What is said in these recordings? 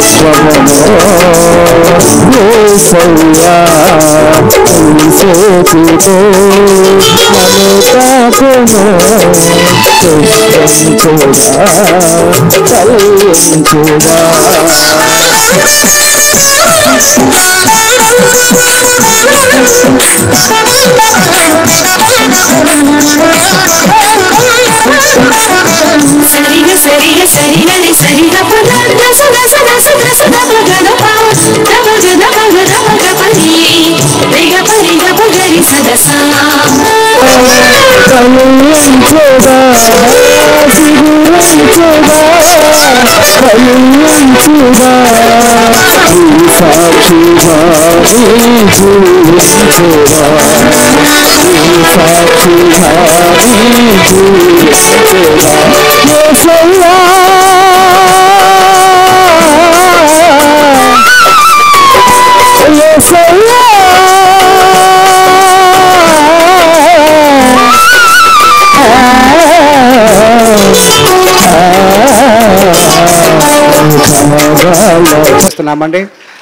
సరిగ సరిగ సరిగని సరిగ పద దస దస దస దస దప గద పా దప గద పగ దప గ పరి రిగ పరి గ పగరి సదస చేస్తున్నామండి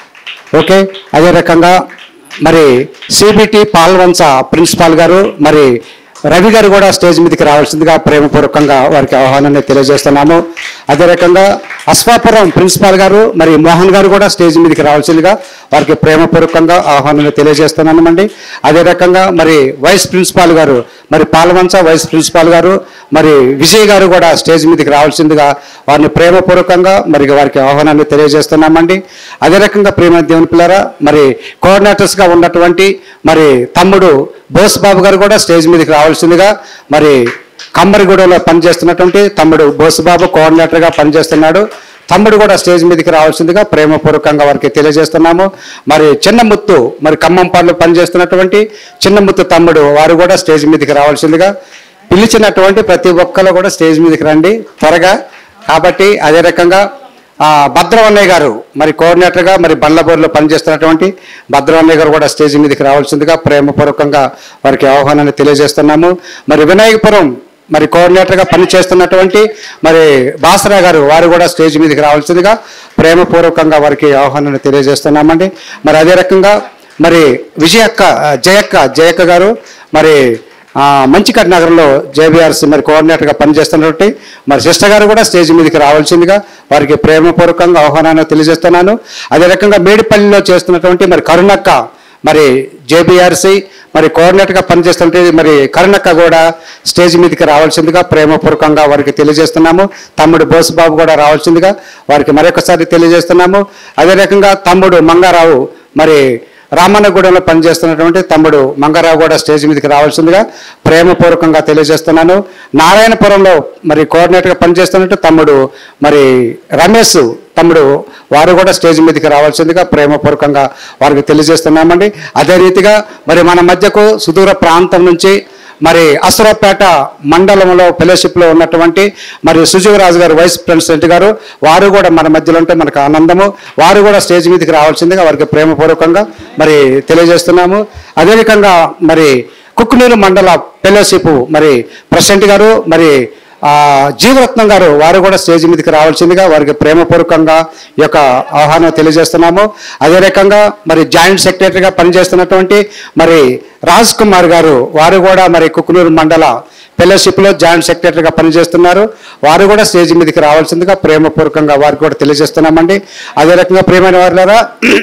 ఓకే అదే రకంగా మరి సిబిటి పాల్వంచ ప్రిన్సిపాల్ గారు మరి రవి గారు కూడా స్టేజ్ మీదకి రావాల్సిందిగా ప్రేమపూర్వకంగా వారికి ఆహ్వానాన్ని తెలియజేస్తున్నాము అదే రకంగా అస్వాపురం ప్రిన్సిపాల్ గారు మరి మోహన్ గారు కూడా స్టేజ్ మీదకి రావాల్సిందిగా వారికి ప్రేమపూర్వకంగా ఆహ్వానాన్ని తెలియజేస్తున్నామండి అదే రకంగా మరి వైస్ ప్రిన్సిపాల్ గారు మరి పాల్వంచ వైస్ ప్రిన్సిపాల్ గారు మరి విజయ్ గారు కూడా స్టేజ్ మీదకి రావాల్సిందిగా వారిని ప్రేమపూర్వకంగా మరి వారికి ఆహ్వానాన్ని తెలియజేస్తున్నామండి అదే రకంగా ప్రేమ దేవుని పిల్లరా మరి కోఆర్డినేటర్స్గా ఉన్నటువంటి మరి తమ్ముడు బోస్ బాబు గారు కూడా స్టేజ్ మీదకి రావాల్సిందిగా మరి కమ్మరిగూడలో పనిచేస్తున్నటువంటి తమ్ముడు బోసుబాబు కోఆర్డినేటర్గా పనిచేస్తున్నాడు తమ్ముడు కూడా స్టేజ్ మీదకి రావాల్సిందిగా ప్రేమపూర్వకంగా వారికి తెలియజేస్తున్నాము మరి చిన్నముత్తు మరి ఖమ్మంపాడులో పనిచేస్తున్నటువంటి చిన్నముత్తు తమ్ముడు వారు కూడా స్టేజ్ మీదకి రావాల్సిందిగా పిలిచినటువంటి ప్రతి ఒక్కరు కూడా స్టేజ్ మీదకి రండి త్వరగా కాబట్టి అదే రకంగా ఆ, భద్రవన్నయ్య గారు మరి కోఆర్డినేటర్గా మరి బండ్లబోర్లో పనిచేస్తున్నటువంటి భద్రవన్నయ్య గారు కూడా స్టేజ్ మీదకి రావాల్సిందిగా ప్రేమపూర్వకంగా వారికి ఆహ్వానాన్ని తెలియజేస్తున్నాము మరి వినాయకపురం మరి కోఆర్డినేటర్గా పనిచేస్తున్నటువంటి మరి బాసరా గారు వారు కూడా స్టేజ్ మీదకి రావాల్సిందిగా ప్రేమపూర్వకంగా వారికి ఆహ్వానాన్ని తెలియజేస్తున్నామండి మరి అదే రకంగా మరి విజయక్క ఆ, జయక్క జయక్క గారు మరి ఆ, మంచికట్ నగరంలో జేబీఆర్సీ మరి కోఆర్డినేటర్గా పనిచేస్తున్నటువంటి మరి సిస్టర్ గారు కూడా స్టేజ్ మీదకి రావాల్సిందిగా వారికి ప్రేమపూర్వకంగా ఆహ్వానాన్ని తెలియజేస్తున్నాను అదే రకంగా మేడిపల్లిలో చేస్తున్నటువంటి మరి కరుణక్క మరి జేబీఆర్సీ మరి కోఆర్డినేటర్గా పనిచేస్తుంటే మరి కరుణక్క కూడా స్టేజ్ మీదకి రావాల్సిందిగా ప్రేమపూర్వకంగా వారికి తెలియజేస్తున్నాము తమ్ముడు బోసుబాబు కూడా రావాల్సిందిగా వారికి మరొకసారి తెలియజేస్తున్నాము అదే రకంగా తమ్ముడు మంగారావు మరి రామన్నగూడెంలో పనిచేస్తున్నటువంటి తమ్ముడు మంగారావు కూడా స్టేజ్ మీదకి రావాల్సిందిగా ప్రేమపూర్వకంగా తెలియజేస్తున్నాను నారాయణపురంలో మరి కోఆర్డినేటర్గా పనిచేస్తున్నట్టు తమ్ముడు మరి రమేష్ తమ్ముడు వారు కూడా స్టేజ్ మీదకి రావాల్సిందిగా ప్రేమపూర్వకంగా వారికి తెలియజేస్తున్నామండి అదే రీతిగా మరి మన మధ్యకు సుదూర ప్రాంతం నుంచి మరి అసురపేట మండలంలో ఫెలోషిప్లో ఉన్నటువంటి మరి సుజీవరాజు గారు వైస్ ప్రెసిడెంట్ గారు వారు కూడా మన మధ్యలో ఉంటే మనకు ఆనందము వారు కూడా స్టేజ్ మీదకి రావాల్సిందిగా వారికి ప్రేమపూర్వకంగా మరి తెలియజేస్తున్నాము అదే రకంగా మరి కుక్కునూరు మండల ఫెలోషిప్ మరి ప్రెసిడెంట్ గారు మరి ఆ, జీవరత్నం గారు వారు కూడా స్టేజ్ మీదకి రావాల్సిందిగా వారికి ప్రేమపూర్వకంగా ఈ యొక్క ఆహ్వానం తెలియజేస్తున్నాము అదే రకంగా మరి జాయింట్ సెక్రటరీగా పనిచేస్తున్నటువంటి మరి రాజ్ కుమార్ గారు వారు కూడా మరి కుకునూరు మండల ఫెలోషిప్లో జాయింట్ సెక్రటరీగా పనిచేస్తున్నారు వారు కూడా స్టేజ్ మీదకి రావాల్సిందిగా ప్రేమపూర్వకంగా వారికి కూడా తెలియజేస్తున్నామండి అదే రకంగా ప్రియమైన వారులారా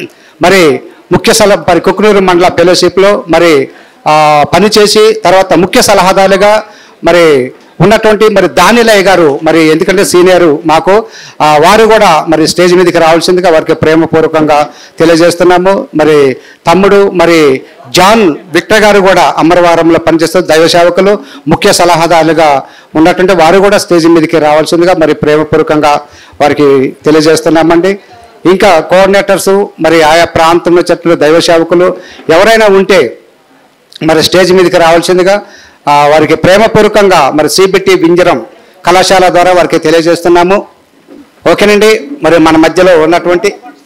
మరి ముఖ్య సలహా మరి కుకునూరు మండల ఫెలోషిప్లో మరి ఆ, పనిచేసి తర్వాత ముఖ్య సలహాదారులుగా మరి ఉన్నటువంటి మరి దానిలయ్య గారు మరి ఎందుకంటే సీనియర్ మాకు ఆ, వారు కూడా మరి స్టేజ్ మీదకి రావాల్సిందిగా వారికి ప్రేమపూర్వకంగా తెలియజేస్తున్నాము మరి తమ్ముడు మరి జాన్ విక్టర్ గారు కూడా అమరవారంలో పనిచేస్తున్న దైవ సేవకులు ముఖ్య సలహాదారులుగా ఉన్నటువంటి వారు కూడా స్టేజ్ మీదకి రావాల్సిందిగా మరి ప్రేమపూర్వకంగా వారికి తెలియజేస్తున్నామండి ఇంకా కోఆర్డినేటర్స్ మరి ఆయా ప్రాంతంలో చెట్లు దైవ సేవకులు ఎవరైనా ఉంటే మరి స్టేజ్ మీదకి రావాల్సిందిగా ఆ, వారికి ప్రేమపూర్వకంగా మరి సిబిటి వింజరం కళాశాల ద్వారా వారికి తెలియజేస్తున్నాము ఓకేనండి మరి మన మధ్యలో ఉన్నటువంటి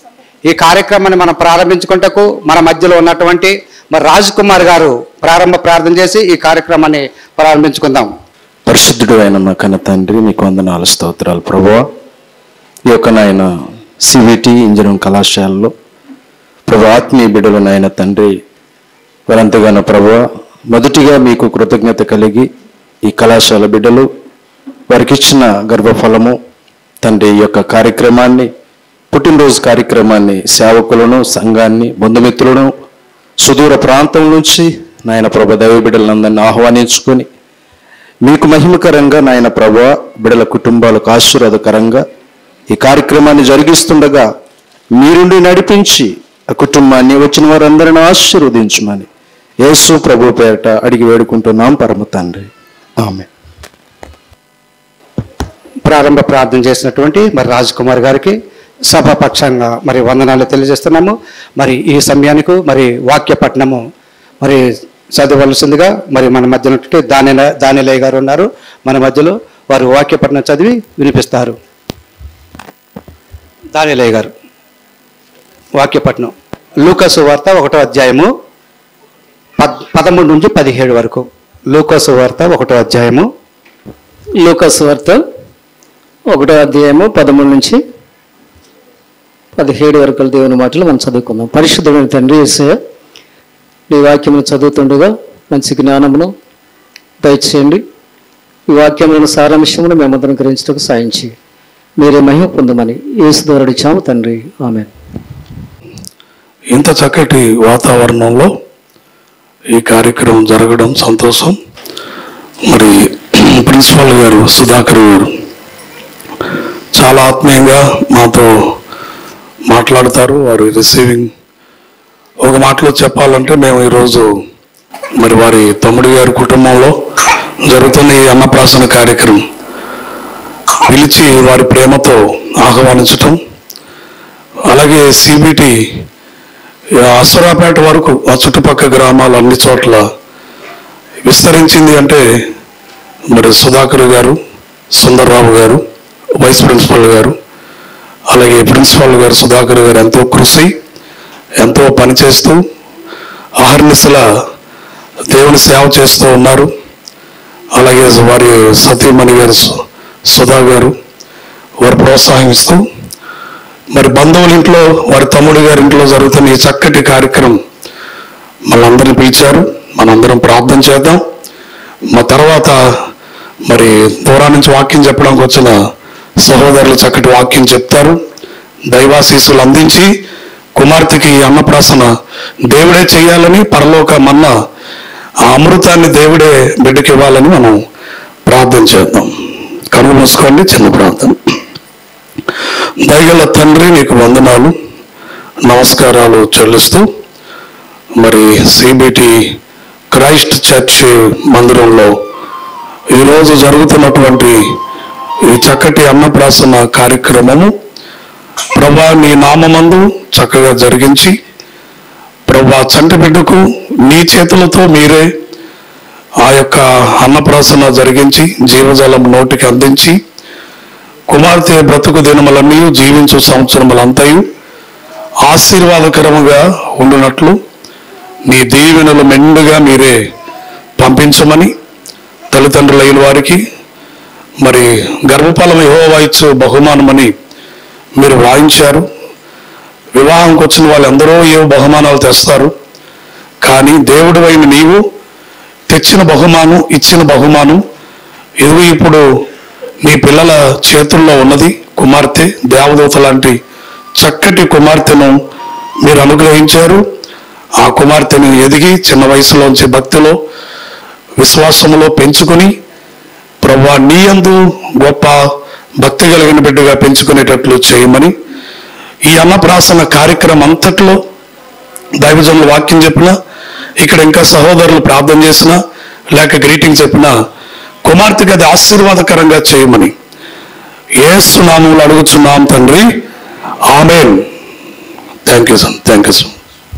ఈ కార్యక్రమాన్ని మనం ప్రారంభించుకుంటకు మన మధ్యలో ఉన్నటువంటి మరి రాజ్ కుమార్ గారు ప్రారంభ ప్రార్థన చేసి ఈ కార్యక్రమాన్ని ప్రారంభించుకుందాం పరిశుద్ధుడు అయిన మా కన్న తండ్రి నీకు వందనాలు స్తోత్రాలు ప్రభువా ఈ యొక్క నాయన సివిటి ఇంజనీరింగ్ కళాశాలలో ప్రభు ఆత్మీయ బిడ్డలు నాయన తండ్రి వారంతగానో ప్రభు మొదటిగా మీకు కృతజ్ఞత కలిగి ఈ కళాశాల బిడ్డలు వారికి ఇచ్చిన గర్భఫలము తండ్రి ఈ యొక్క కార్యక్రమాన్ని పుట్టినరోజు కార్యక్రమాన్ని సేవకులను సంఘాన్ని బంధుమిత్రులను సుదూర ప్రాంతం నుంచి నాయన ప్రభు దైవ బిడ్డలందరినీ ఆహ్వానించుకొని మీకు మహిమకరంగా నాయన ప్రభు బిడల కుటుంబాలకు ఆశీర్వాదకరంగా ఈ కార్యక్రమాన్ని జరిగిస్తుండగా మీరుండి నడిపించి ఆ కుటుంబాన్ని వచ్చిన వారందరిని ఆశీర్వదించమని యేసు ప్రభు పేరట అడిగి వేడుకుంటున్నాం పరమ తండ్రి ఆమె ప్రారంభ ప్రార్థన చేసినటువంటి మరి రాజ్ కుమార్ గారికి సభాపక్షంగా మరి వందనాలు తెలియజేస్తున్నాము మరి ఈ సమయానికి మరి వాక్య పట్టణము మరి చదవలసిందిగా మరి మన మధ్యన ఉన్నటువంటి దాని దానిలయ్య గారు ఉన్నారు మన మధ్యలో వారు వాక్య పట్టణం చదివి వినిపిస్తారు దానిలయ్య గారు వాక్యపట్నం లూకసు వార్త ఒకటో అధ్యాయము పద్ పదమూడు నుంచి పదిహేడు వరకు లూకసు వార్త ఒకటో అధ్యాయము లూకస్ వార్త ఒకటో అధ్యాయము పదమూడు నుంచి పదిహేడు వరకు దేవుని మాటలు మనం చదువుకుందాం పరిశుద్ధమైన తండ్రి యేసయ్య నీ వాక్యమును చదువుతుండగా మంచి జ్ఞానమును దయచేయండి ఈ వాక్యములను సారాంశమును మేమందరం గ్రహించడానికి సాయం చేయి మీరే మహిమ పొందమని యేసు ద్వారా అడిచాము తండ్రి ఆమె ఇంత చక్కటి వాతావరణంలో ఈ కార్యక్రమం జరగడం సంతోషం మరి ప్రిన్సిపాల్ గారు సుధాకర్ గారు చాలా ఆత్మీయంగా మాతో మాట్లాడతారు వారు రిసీవింగ్ ఒక మాటలో చెప్పాలంటే మేము ఈరోజు మరి వారి తమ్ముడి గారి కుటుంబంలో జరుగుతున్న ఈ అన్నప్రాసన కార్యక్రమం పిలిచి వారి ప్రేమతో ఆహ్వానించటం అలాగే సిబిటి అసురాపేట వరకు ఆ చుట్టుపక్కల గ్రామాలు అన్ని చోట్ల విస్తరించింది అంటే మరి సుధాకర్ గారు సుందర్రావు గారు వైస్ ప్రిన్సిపల్ గారు అలాగే ప్రిన్సిపల్ గారు సుధాకర్ గారు ఎంతో కృషి ఎంతో పనిచేస్తూ అహర్నిశల దేవుని సేవ చేస్తూ ఉన్నారు అలాగే వారి సతీమణి గారు సు- సుధా గారు వారు ప్రోత్సాహిస్తూ మరి బంధువుల ఇంట్లో వారి తమ్ముడి గారి ఇంట్లో జరుగుతున్న ఈ చక్కటి కార్యక్రమం మనందరిని పిలిచారు మనందరం ప్రార్థన చేద్దాం మా తర్వాత మరి దూరం నుంచి వాక్యం చెప్పడానికి వచ్చిన సహోదరులు చక్కటి వాక్యం చెప్తారు దైవాశీస్సులు అందించి కుమార్తెకి ఈ అన్నప్రాసన దేవుడే చేయాలని పరలోక మన్న ఆ అమృతాన్ని దేవుడే బిడ్డకి ఇవ్వాలని మనం ప్రార్థన చేద్దాం కనులు మూసుకోండి చిన్న ప్రార్థన దయగల తండ్రి నీకు వందనాలు నమస్కారాలు చెల్లిస్తూ మరి సిబిటి క్రైస్ట్ చర్చ్ మందిరంలో ఈరోజు జరుగుతున్నటువంటి ఈ చక్కటి అన్నప్రాసన కార్యక్రమము ప్రభా నీ నామమందు చక్కగా జరిగించి ప్రభా చంటి బిడ్డకు నీ చేతులతో మీరే ఆ యొక్క అన్నప్రాసన జరిగించి జీవజలం నోటికి అందించి కుమార్తె బ్రతుకు దినములన్నీ జీవించు సంవత్సరములంతయు ఆశీర్వాదకరముగా ఉండునట్లు నీ దీవెనలు మెండుగా మీరే పంపించమని తల్లిదండ్రులైన వారికి మరి గర్భఫలం యెహోవా ఇచ్చు బహుమానమని మీరు వాయించారు వివాహంకి వచ్చిన వాళ్ళందరూ ఏ బహుమానాలు తెస్తారు కానీ దేవుడు అయిన నీవు తెచ్చిన బహుమానం ఇచ్చిన బహుమానం ఇదిగో ఇప్పుడు నీ పిల్లల చేతుల్లో ఉన్నది కుమార్తె దేవదూత లాంటి చక్కటి కుమార్తెను మీరు అనుగ్రహించారు ఆ కుమార్తెను ఎదిగి చిన్న వయసులోంచి భక్తిలో విశ్వాసములో పెంచుకొని ప్రభా నీ యందు గొప్ప భక్తి కలిగిన బిడ్డగా పెంచుకునేటట్లు చేయమని ఈ అన్నప్రాసన కార్యక్రమం అంతట్లో దైవజనులు వాక్యం చెప్పినా ఇక్కడ ఇంకా సహోదరులు ప్రార్థన చేసినా లేక గ్రీటింగ్ చెప్పినా కుమార్తెకి అది ఆశీర్వాదకరంగా చేయమని ఏసు నామంలో అడుగుచున్నాం తండ్రి amen thank you sir thank you sir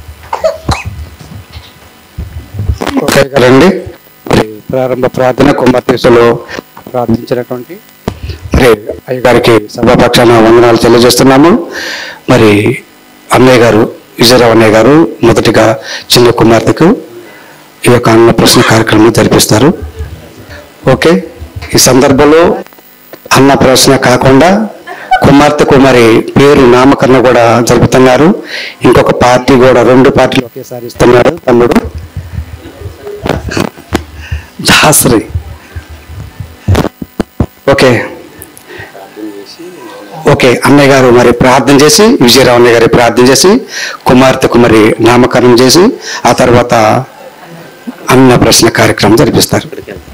okay కదండి మరి ప్రారంభ ప్రార్థన కుమార్తెసులో ప్రార్థించినటువంటి మరి అయ్యగారికి సభాపక్షాన వందనాలు తెలియజేస్తున్నాము మరి అన్నయ్య గారు విజయరావు అన్నయ్య గారు మొదటిగా చిన్న కుమార్తెకు ఈ యొక్క అన్న ప్రశ్న కార్యక్రమం జరిపిస్తారు ఓకే ఈ సందర్భంలో అన్న ప్రశ్న కాకుండా కుమార్తెకు మరి పేరు నామకరణ కూడా జరుపుతున్నారు ఇంకొక పార్టీ కూడా రెండు పార్టీలు ఒకేసారి ఇస్తున్నాడు తమ్ముడు జాస్రి ఓకే ఓకే అన్నయ్య గారు మరి ప్రార్థన చేసి విజయరావు అన్నయ్య గారి ప్రార్థన చేసి కుమార్తెకు మరి నామకరణం చేసి ఆ తర్వాత అన్న ప్రశ్న కార్యక్రమం జరిపిస్తారు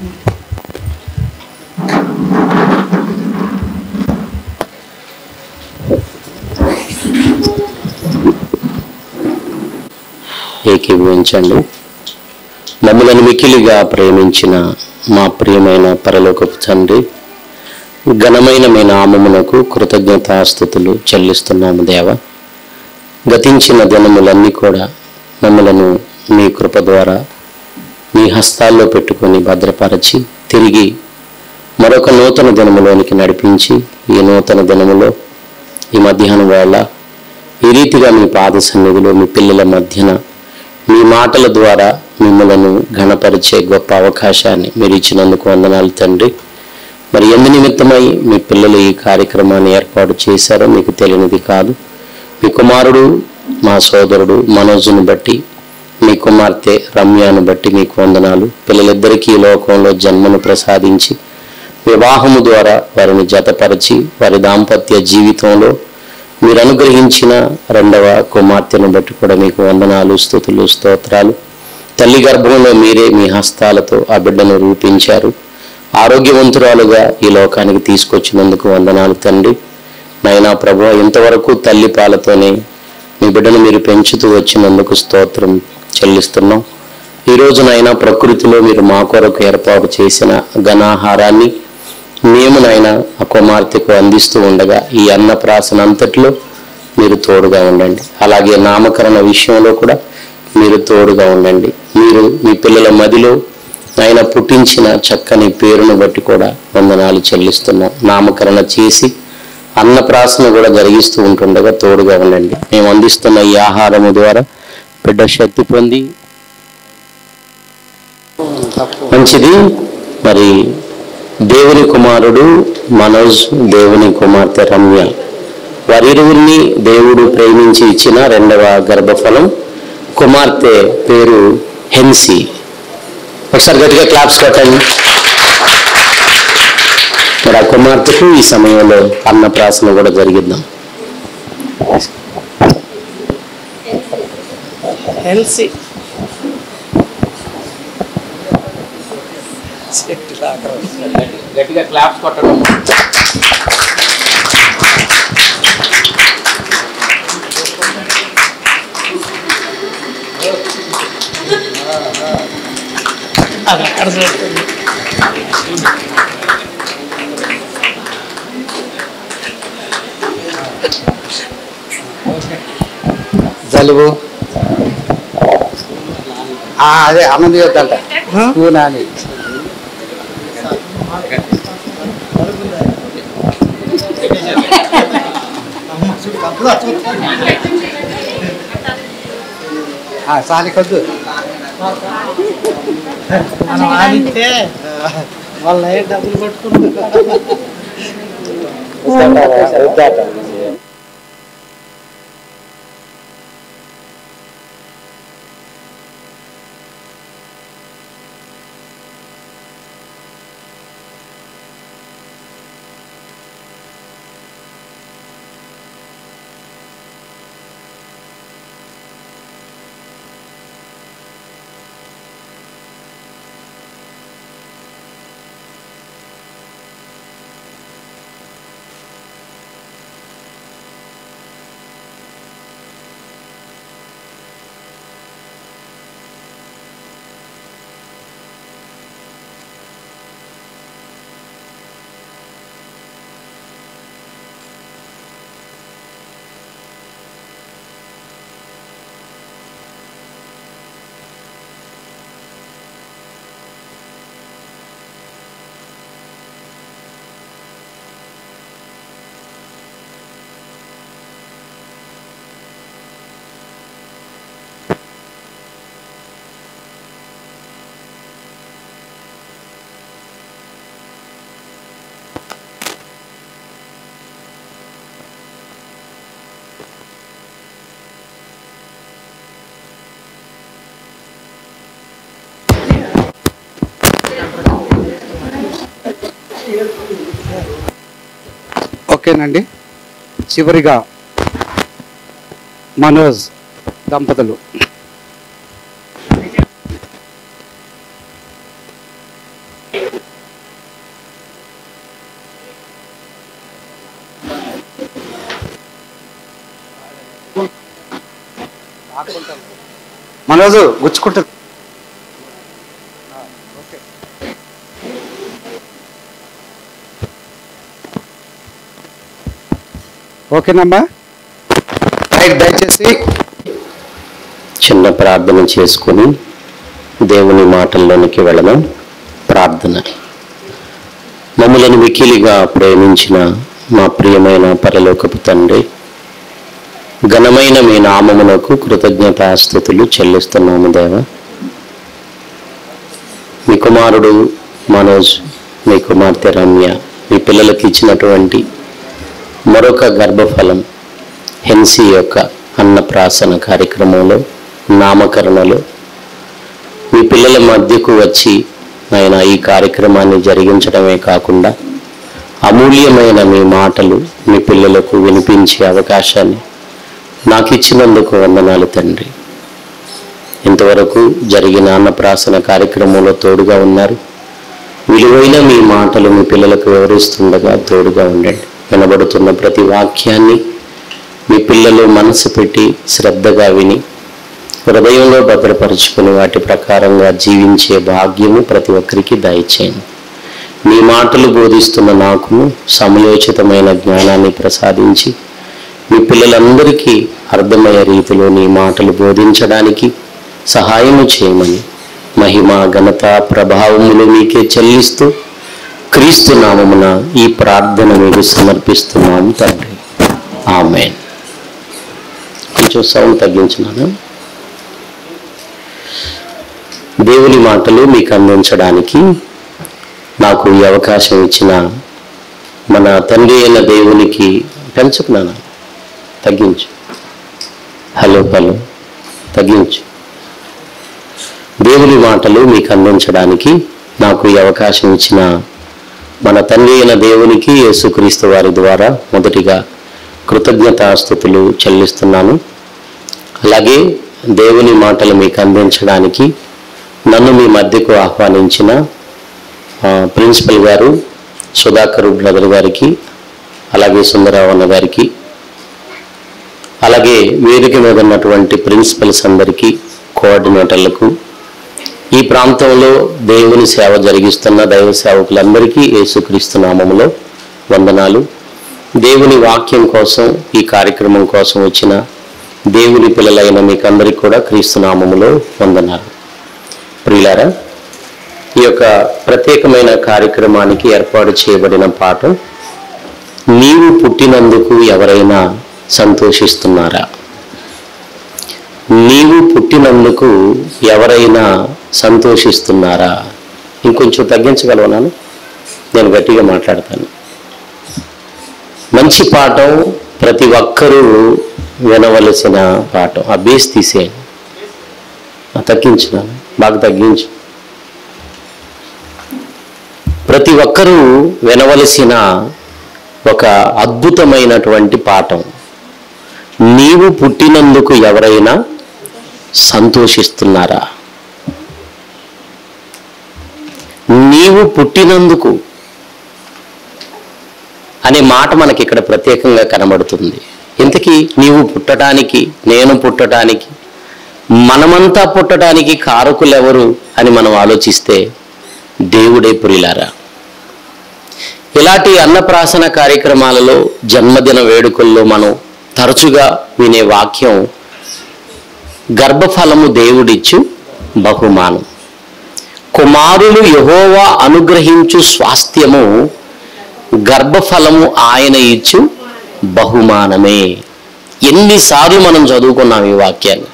ఏకీభవించండి మమ్మలను మికిలిగా ప్రేమించిన మా ప్రియమైన పరలోకపు తండ్రి ఘనమైన మీ నామమునకు కృతజ్ఞతాస్థుతులు చెల్లిస్తున్నాము దేవ గతించిన దినములన్నీ కూడా మమ్మలను మీ కృప ద్వారా మీ హస్తాల్లో పెట్టుకొని భద్రపరచి తిరిగి మరొక నూతన దినములోనికి నడిపించి ఈ నూతన దినములో ఈ మధ్యాహ్నం వేళ ఈ రీతిగా మీ పాద సన్నిధిలో మీ పిల్లల మధ్యన మీ మాటల ద్వారా మిమ్మలను ఘనపరిచే గొప్ప అవకాశాన్ని మీరు ఇచ్చినందుకు వందనాలు తండ్రి మరి ఎందు నిమిత్తమై మీ పిల్లలు ఈ కార్యక్రమాన్ని ఏర్పాటు చేశారో మీకు తెలియనిది కాదు మీ కుమారుడు మా సోదరుడు మనోజును బట్టి మీ కుమార్తె రమ్యాను బట్టి మీకు వందనాలు పిల్లలిద్దరికీ ఈ లోకంలో జన్మను ప్రసాదించి వివాహము ద్వారా వారిని జతపరిచి వారి దాంపత్య జీవితంలో మీరు అనుగ్రహించిన రెండవ కుమార్తెను బట్టి కూడా మీకు వందనాలు స్థుతులు స్తోత్రాలు తల్లి గర్భంలో మీరే మీ హస్తాలతో ఆ బిడ్డను రూపించారు ఆరోగ్యవంతురాలుగా ఈ లోకానికి తీసుకొచ్చినందుకు వందనాలు తండ్రి నైనా ప్రభు ఇంతవరకు తల్లి పాలతోనే మీ బిడ్డను మీరు పెంచుతూ వచ్చినందుకు స్తోత్రం చెల్లిస్తున్నాం ఈ రోజునైనా ప్రకృతిలో మీరు మా కొరకు ఏర్పాటు చేసిన ఘనాహారాన్ని మేము నాయన ఆ కుమార్తెకు అందిస్తూ ఉండగా ఈ అన్నప్రాసన అంతట్లో మీరు తోడుగా ఉండండి అలాగే నామకరణ విషయంలో కూడా మీరు తోడుగా ఉండండి మీరు మీ పిల్లల మదిలో ఆయన పుట్టించిన చక్కని పేరును బట్టి కూడా వందనాలు చెల్లిస్తున్నాం నామకరణ చేసి అన్నప్రాసన కూడా జరిగిస్తూ ఉంటుండగా తోడుగా ఉండండి మేము అందిస్తున్న ఈ ఆహారము ద్వారా బిడ్డ శక్తి పొంది మంచిది మరి దేవుని కుమారుడు మనోజ్ దేవుని కుమార్తె రమ్య వారిరువురిని దేవుడు ప్రేమించి ఇచ్చిన రెండవ గర్భఫలం కుమార్తె పేరు హెన్సీ ఒకసారి గట్టిగా క్లాప్స్ కొట్టండి మరి ఆ కుమార్తెకు ఈ సమయంలో అన్నప్రాసన కూడా జరిగిద్దాం హెల్సీ గట్టిగా క్లాప్స్ కొట్టడం అది అక్కడ చూస్తుంది జలుబు ఆ, అదే అన్నం తీయొద్దంట స్పూన్ అని సాలి కొద్దు మనం ఆడితే వాళ్ళ డబ్బులు కొట్టుకుంటారు ఓకేనండి చివరిగా మనోజ్ దంపతులు మనోజు గుచ్చుకుంటుంది ఓకేనమ్మా రైట్ దయచేసి చిన్న ప్రార్థన చేసుకొని దేవుని మాటల్లోనికి వెళ్ళడం ప్రార్థన మమ్మలను మికిలిగా ప్రేమించిన మా ప్రియమైన పరలోకపు తండ్రి ఘనమైన మీ నామమునకు కృతజ్ఞతాస్థుతులు చెల్లిస్తున్నాము దేవ మీ కుమారుడు మనోజ్ మీ కుమార్తె రమ్య మీ పిల్లలకి ఇచ్చినటువంటి మరొక గర్భఫలం హెన్సీ యొక్క అన్నప్రాసన కార్యక్రమంలో నామకరణలో మీ పిల్లల మధ్యకు వచ్చి ఆయన ఈ కార్యక్రమాన్ని జరిగించడమే కాకుండా అమూల్యమైన మీ మాటలు మీ పిల్లలకు వినిపించే అవకాశాన్ని నాకు ఇచ్చినందుకు వందనాలు తండ్రి ఇంతవరకు జరిగిన అన్నప్రాసన కార్యక్రమంలో తోడుగా ఉన్నారు విలువైన మీ మాటలు మీ పిల్లలకు వివరిస్తుండగా తోడుగా ఉండండి వినబడుతున్న ప్రతి వాక్యాన్ని మీ పిల్లలు మనసు పెట్టి శ్రద్ధగా విని హృదయంలో భద్రపరుచుకుని వాటి ప్రకారంగా జీవించే భాగ్యము ప్రతి ఒక్కరికి దయచేయండి మీ మాటలు బోధిస్తున్న నాకు సమయోచితమైన జ్ఞానాన్ని ప్రసాదించి మీ పిల్లలందరికీ అర్థమయ్యే రీతిలో నీ మాటలు బోధించడానికి సహాయము చేయమని మహిమ ఘనత ప్రభావములు మీకే చెల్లిస్తూ క్రీస్తు నామమున ఈ ప్రార్థన మీకు సమర్పిస్తున్నాము తండ్రి ఆమెన్ కొంచెం సౌండ్ తగ్గించినాను దేవుని మాటలు మీకు అందించడానికి నాకు ఈ అవకాశం ఇచ్చిన మన తండ్రి అయిన దేవునికి పెంచుకున్నాను తగ్గించు హలో హలో తగ్గించు దేవుని మాటలు మీకు అందించడానికి నాకు ఈ అవకాశం ఇచ్చిన మన తండ్రి అయిన దేవునికి యేసుక్రీస్తు వారి ద్వారా మొదటిగా కృతజ్ఞతాస్థుతులు చెల్లిస్తున్నాను అలాగే దేవుని మాటలు మీకు అందించడానికి నన్ను మీ మధ్యకు ఆహ్వానించిన ఆ, ప్రిన్సిపల్ గారు సుధాకర్ బ్రదర్ గారికి అలాగే సుందరరావన్న గారికి అలాగే వేదిక మీద ఉన్నటువంటి ప్రిన్సిపల్స్ అందరికీ కోఆర్డినేటర్లకు ఈ ప్రాంతంలో దేవుని సేవ జరిగిస్తున్న దైవ సేవకులందరికీ యేసుక్రీస్తు నామములో వందనాలు దేవుని వాక్యం కోసం ఈ కార్యక్రమం కోసం వచ్చిన దేవుని పిల్లలైన మీకందరికీ కూడా క్రీస్తు నామములో వందనాలు ప్రియులారా ఈ యొక్క ప్రత్యేకమైన కార్యక్రమానికి ఏర్పాటు చేయబడిన పాఠం నీవు పుట్టినందుకు ఎవరైనా సంతోషిస్తున్నారా నీవు పుట్టినందుకు ఎవరైనా సంతోషిస్తున్నారా ఇంకొంచెం తగ్గించగలవనాను నేను గట్టిగా మాట్లాడతాను మంచి పాఠం ప్రతి ఒక్కరూ వినవలసిన పాఠం ఆ బేస్ తీసేయండి ఆ, తగ్గించున్నాను బాగా తగ్గించు ప్రతి ఒక్కరూ వినవలసిన ఒక అద్భుతమైనటువంటి పాఠం నీవు పుట్టినందుకు ఎవరైనా సంతోషిస్తున్నారా నీవు పుట్టినందుకు అనే మాట మనకి ఇక్కడ ప్రత్యేకంగా కనబడుతుంది ఇంతకీ నీవు పుట్టడానికి నేను పుట్టడానికి మనమంతా పుట్టడానికి కారకులెవరు అని మనం ఆలోచిస్తే దేవుడే పురిలారా ఇలాంటి అన్నప్రాసన కార్యక్రమాలలో జన్మదిన వేడుకల్లో మనం తరచుగా వినే వాక్యం గర్భఫలము దేవుడిచ్చు బహుమానం కుమారులు యహోవా అనుగ్రహించు స్వాస్థ్యము గర్భఫలము ఆయన ఇచ్చు బహుమానమే ఎన్నిసార్లు మనం చదువుకున్నాం ఈ వాక్యాన్ని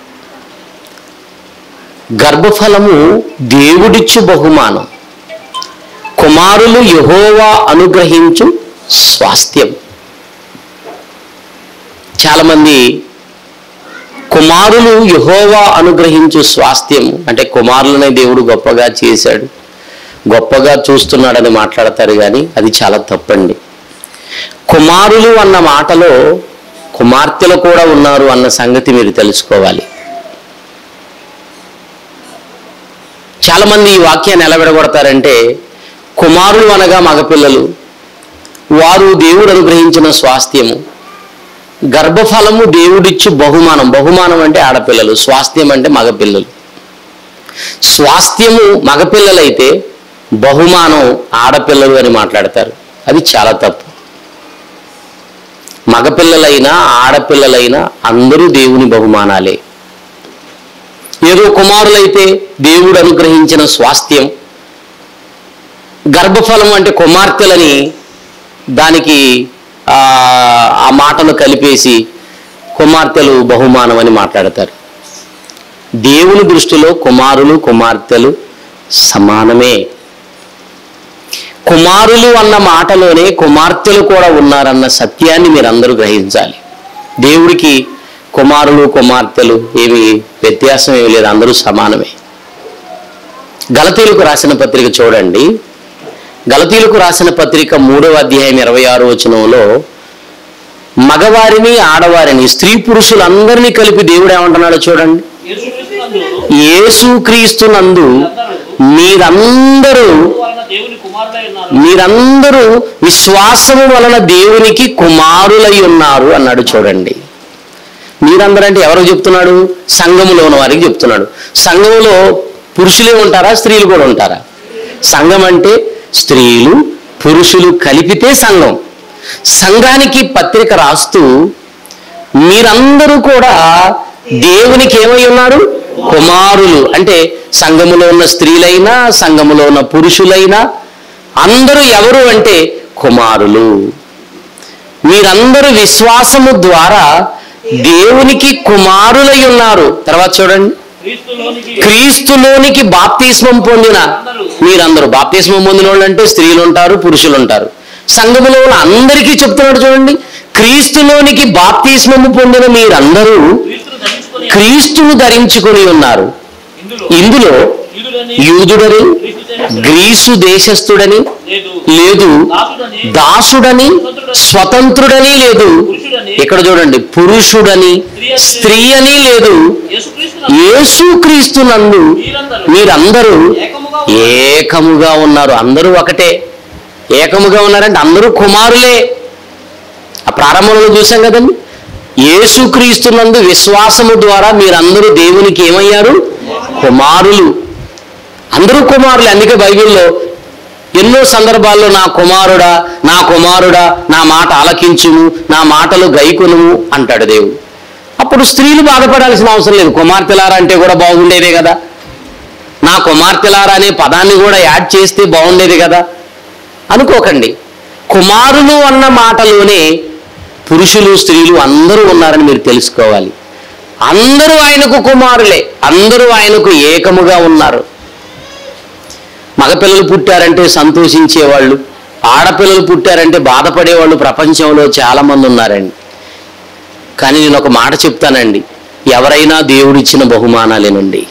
గర్భఫలము దేవుడిచ్చు బహుమానం కుమారులు యహోవా అనుగ్రహించు స్వాస్థ్యం చాలామంది కుమారులు యహోవా అనుగ్రహించు స్వాస్థ్యం అంటే కుమారులనే దేవుడు గొప్పగా చేశాడు గొప్పగా చూస్తున్నాడని మాట్లాడతారు కానీ అది చాలా తప్పండి కుమారులు అన్న మాటలో కుమార్తెలు కూడా ఉన్నారు అన్న సంగతి మీరు తెలుసుకోవాలి చాలామంది ఈ వాక్యాన్ని ఎలా విడగొడతారంటే కుమారులు అనగా మగపిల్లలు వారు దేవుడు అనుగ్రహించిన స్వాస్థ్యము గర్భఫలము దేవుడిచ్చు బహుమానం బహుమానం అంటే ఆడపిల్లలు స్వాస్థ్యం అంటే మగపిల్లలు స్వాస్థ్యము మగపిల్లలైతే బహుమానం ఆడపిల్లలు అని మాట్లాడతారు అది చాలా తప్పు మగపిల్లలైనా ఆడపిల్లలైనా అందరూ దేవుని బహుమానాలే ఏదో కుమారులైతే దేవుడు అనుగ్రహించిన స్వాస్థ్యం గర్భఫలం అంటే కుమార్తెలని దానికి ఆ ఆ మాటను కలిపేసి కుమార్తెలు బహుమానం అని మాట్లాడతారు దేవుని దృష్టిలో కుమారులు కుమార్తెలు సమానమే కుమారులు అన్న మాటలోనే కుమార్తెలు కూడా ఉన్నారన్న సత్యాన్ని మీరందరూ గ్రహించాలి దేవుడికి కుమారులు కుమార్తెలు ఏమి వ్యత్యాసం ఏమి లేదు అందరూ సమానమే గలతీలకు రాసిన పత్రిక చూడండి గలతీలకు రాసిన పత్రిక మూడవ అధ్యాయం ఇరవై ఆరు వచనంలో మగవారిని ఆడవారిని స్త్రీ పురుషులందరినీ కలిపి దేవుడు ఏమంటున్నాడో చూడండి యేసుక్రీస్తునందు మీరందరూ దేవుని కుమారుడై ఉన్నారు మీరందరూ విశ్వాసము వలన దేవునికి కుమారులై ఉన్నారు అన్నాడు చూడండి మీరందరూ అంటే ఎవరికి చెప్తున్నాడు సంఘములో ఉన్న వారికి చెప్తున్నాడు సంఘములో పురుషులే ఉంటారా స్త్రీలు కూడా ఉంటారా సంఘం అంటే స్త్రీలు పురుషులు కలిపితే సంఘం సంఘానికి పత్రిక రాస్తూ మీరందరూ కూడా దేవునికి ఏమై ఉన్నారు కుమారులు అంటే సంఘములో ఉన్న స్త్రీలైనా సంఘములో ఉన్న పురుషులైనా అందరూ ఎవరు అంటే కుమారులు మీరందరూ విశ్వాసము ద్వారా దేవునికి కుమారులై ఉన్నారు తర్వాత చూడండి క్రీస్తులోనికి క్రీస్తులోనికి బాప్తిస్మం పొందిన మీరందరూ బాప్తిస్మం పొందిన వాళ్ళు అంటే స్త్రీలు ఉంటారు పురుషులు ఉంటారు సంఘములో ఉన్న అందరికీ చెప్తున్నాడు చూడండి క్రీస్తులోనికి బాప్తిస్మము పొందిన మీరందరూ క్రీస్తును ధరించుకొని క్రీస్తును ధరించుకొని ఉన్నారు ఇందులో ఇందులో యూదులని యూదుడని గ్రీసు దేశస్థుడని లేదు లేదు దాసుడని దాసుడని స్వతంత్రుడని లేదు ఇక్కడ చూడండి పురుషుడని స్త్రీ అని లేదు యేసుక్రీస్తు యేసుక్రీస్తునందు మీరందరూ ఏకముగా ఉన్నారు అందరూ ఒకటే ఏకముగా ఉన్నారంటే అందరూ కుమారులే ఆ ప్రారంభంలో చూసాం కదండి యేసుక్రీస్తునందు విశ్వాసము ద్వారా మీరందరూ దేవునికి ఏమయ్యారు కుమారులు అందరూ కుమారులే అందుకే బైబిల్లో ఎన్నో సందర్భాల్లో నా కుమారుడా నా కుమారుడా నా మాట ఆలకించుము నా మాటలు గైకొనుము అంటాడు దేవుడు అప్పుడు స్త్రీలు బాధపడాల్సిన అవసరం లేదు కుమార్తెలారా అంటే కూడా బాగుండేదే కదా నా కుమార్తెలారా అనే పదాన్ని కూడా యాడ్ చేస్తే బాగుండేది కదా అనుకోకండి కుమారులు అన్న మాటలోనే పురుషులు స్త్రీలు అందరూ ఉన్నారని మీరు తెలుసుకోవాలి అందరూ ఆయనకు కుమారులే అందరూ ఆయనకు ఏకముగా ఉన్నారు మగపిల్లలు పుట్టారంటే సంతోషించేవాళ్ళు ఆడపిల్లలు పుట్టారంటే బాధపడేవాళ్ళు ప్రపంచంలో చాలా మంది ఉన్నారండి కానీ నేను ఒక మాట చెప్తానండి ఎవరైనా దేవుడిచ్చిన బహుమానాలేనండి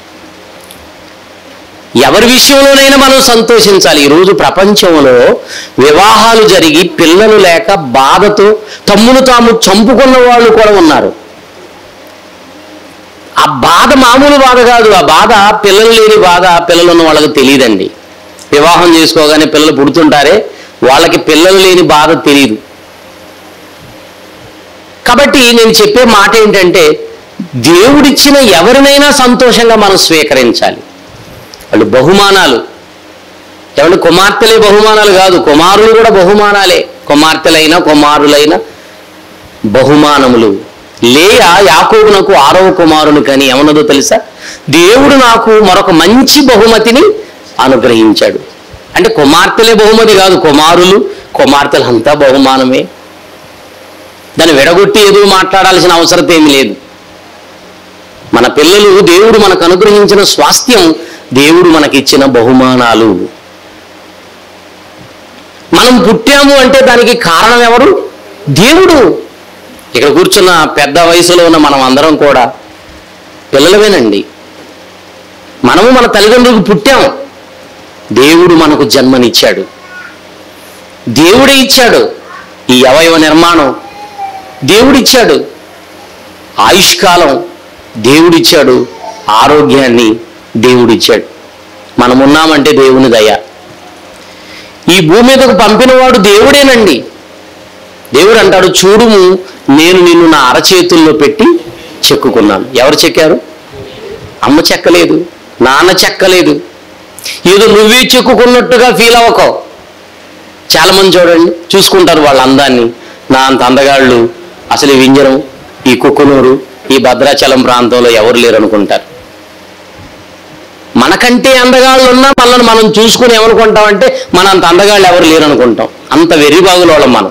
ఎవరి విషయంలోనైనా మనం సంతోషించాలి ఈరోజు ప్రపంచంలో వివాహాలు జరిగి పిల్లలు లేక బాధతో తమ్మును తాము చంపుకున్న వాళ్ళు కూడా ఉన్నారు ఆ బాధ మామూలు బాధ కాదు ఆ బాధ పిల్లలు లేని బాధ పిల్లలు ఉన్న వాళ్ళకి తెలియదండి వివాహం చేసుకోగానే పిల్లలు పుడుతుంటారే వాళ్ళకి పిల్లలు లేని బాధ తెలియదు కాబట్టి నేను చెప్పే మాట ఏంటంటే దేవుడిచ్చిన ఎవరినైనా సంతోషంగా మనం స్వీకరించాలి వాళ్ళు బహుమానాలు ఏమంటే కుమార్తెలే బహుమానాలు కాదు కుమారులు కూడా బహుమానాలే కుమార్తెలైన కుమారులైన బహుమానములు లేయ యాకోబునకు ఆరవ కుమారుని కానీ ఏమన్నదో తెలుసా దేవుడు నాకు మరొక మంచి బహుమతిని అనుగ్రహించాడు అంటే కుమార్తెలే బహుమతి కాదు కుమారులు కుమార్తెలు అంతా బహుమానమే దాన్ని విడగొట్టి ఏదో మాట్లాడాల్సిన అవసరం ఏమీ లేదు మన పిల్లలు దేవుడు మనకు అనుగ్రహించిన స్వాస్థ్యం దేవుడు మనకిచ్చిన బహుమానాలు మనం పుట్టాము అంటే దానికి కారణం ఎవరు దేవుడు ఇక్కడ కూర్చున్న పెద్ద వయసులో ఉన్న మనం అందరం కూడా పిల్లలమేనండి మనము మన తల్లిదండ్రులకు పుట్టాం దేవుడు మనకు జన్మనిచ్చాడు దేవుడే ఇచ్చాడు ఈ అవయవ నిర్మాణం దేవుడిచ్చాడు ఆయుష్కాలం దేవుడిచ్చాడు ఆరోగ్యాన్ని దేవుడిచ్చాడు మనం ఉన్నామంటే దేవుని దయ ఈ భూమి మీదకు పంపినవాడు దేవుడేనండి దేవుడు అంటాడు చూడుము నేను నిన్ను నా అరచేతుల్లో పెట్టి చెక్కుకున్నాను ఎవరు చెక్కారు అమ్మ చెక్కలేదు నాన్న చెక్కలేదు ఏదో నువ్వే చెక్కుకున్నట్టుగా ఫీల్ అవ్వకో చాలా మంది చూడండి చూసుకుంటారు వాళ్ళ అందాన్ని నా అంత అందగాళ్ళు అసలు ఈ వింజరం ఈ కుక్కునూరు ఈ భద్రాచలం ప్రాంతంలో ఎవరు లేరు అనుకుంటారు మనకంటే అందగాళ్ళు ఉన్నా మనల్ని మనం చూసుకుని ఏమనుకుంటామంటే మన అంత అందగాళ్ళు ఎవరు లేరు అనుకుంటాం అంత వెర్రిబాగులోళ్ళం మనం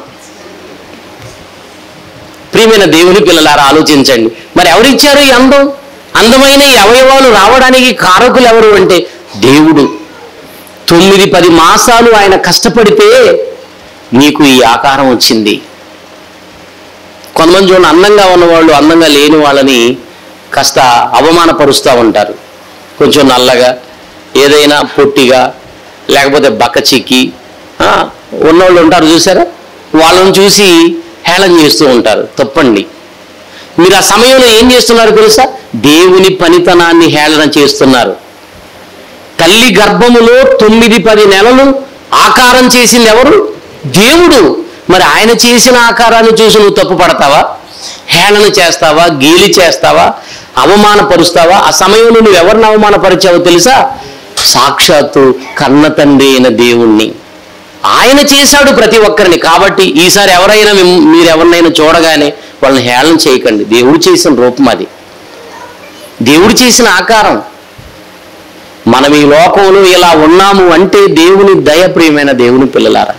ప్రియమైన దేవుని పిల్లలారా ఆలోచించండి మరి ఎవరిచ్చారు ఈ అందం అందమైన ఈ అవయవాలు రావడానికి కారకులు ఎవరు అంటే దేవుడు తొమ్మిది పది మాసాలు ఆయన కష్టపడితే నీకు ఈ ఆకారం వచ్చింది కొంతమంది చూడండి అందంగా ఉన్నవాళ్ళు అందంగా లేని వాళ్ళని కాస్త అవమానపరుస్తూ ఉంటారు కొంచెం నల్లగా ఏదైనా పొట్టిగా లేకపోతే బక్క చిక్కి ఆ, ఉన్నోళ్ళు ఉంటారు చూసారా వాళ్ళని చూసి హేళన చేస్తూ ఉంటారు తప్పండి మీరు ఆ సమయంలో ఏం చేస్తున్నారు తెలుసా దేవుని పనితనాన్ని హేళన చేస్తున్నారు తల్లి గర్భములో తొమ్మిది పది నెలలు ఆకారం చేసింది ఎవరు దేవుడు మరి ఆయన చేసిన ఆకారాన్ని చూసి నువ్వు తప్పు పడతావా హేళన చేస్తావా గేలి చేస్తావా అవమానపరుస్తావా ఆ సమయంలో నువ్వు ఎవరిని అవమానపరిచావో తెలుసా సాక్షాత్తు కన్న తండ్రి అయిన దేవుణ్ణి ఆయన చేశాడు ప్రతి ఒక్కరిని కాబట్టి ఈసారి ఎవరైనా మిమ్- మీరు ఎవరినైనా చూడగానే వాళ్ళని హేళన చేయకండి దేవుడు చేసిన రూపం అది దేవుడు చేసిన ఆకారం మనం ఈ లోకంలో ఇలా ఉన్నాము అంటే దేవుని దయ ప్రియమైన దేవుని పిల్లలారా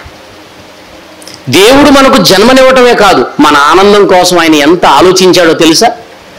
దేవుడు మనకు జన్మనివ్వటమే కాదు మన ఆనందం కోసం ఆయన ఎంత ఆలోచించాడో తెలుసా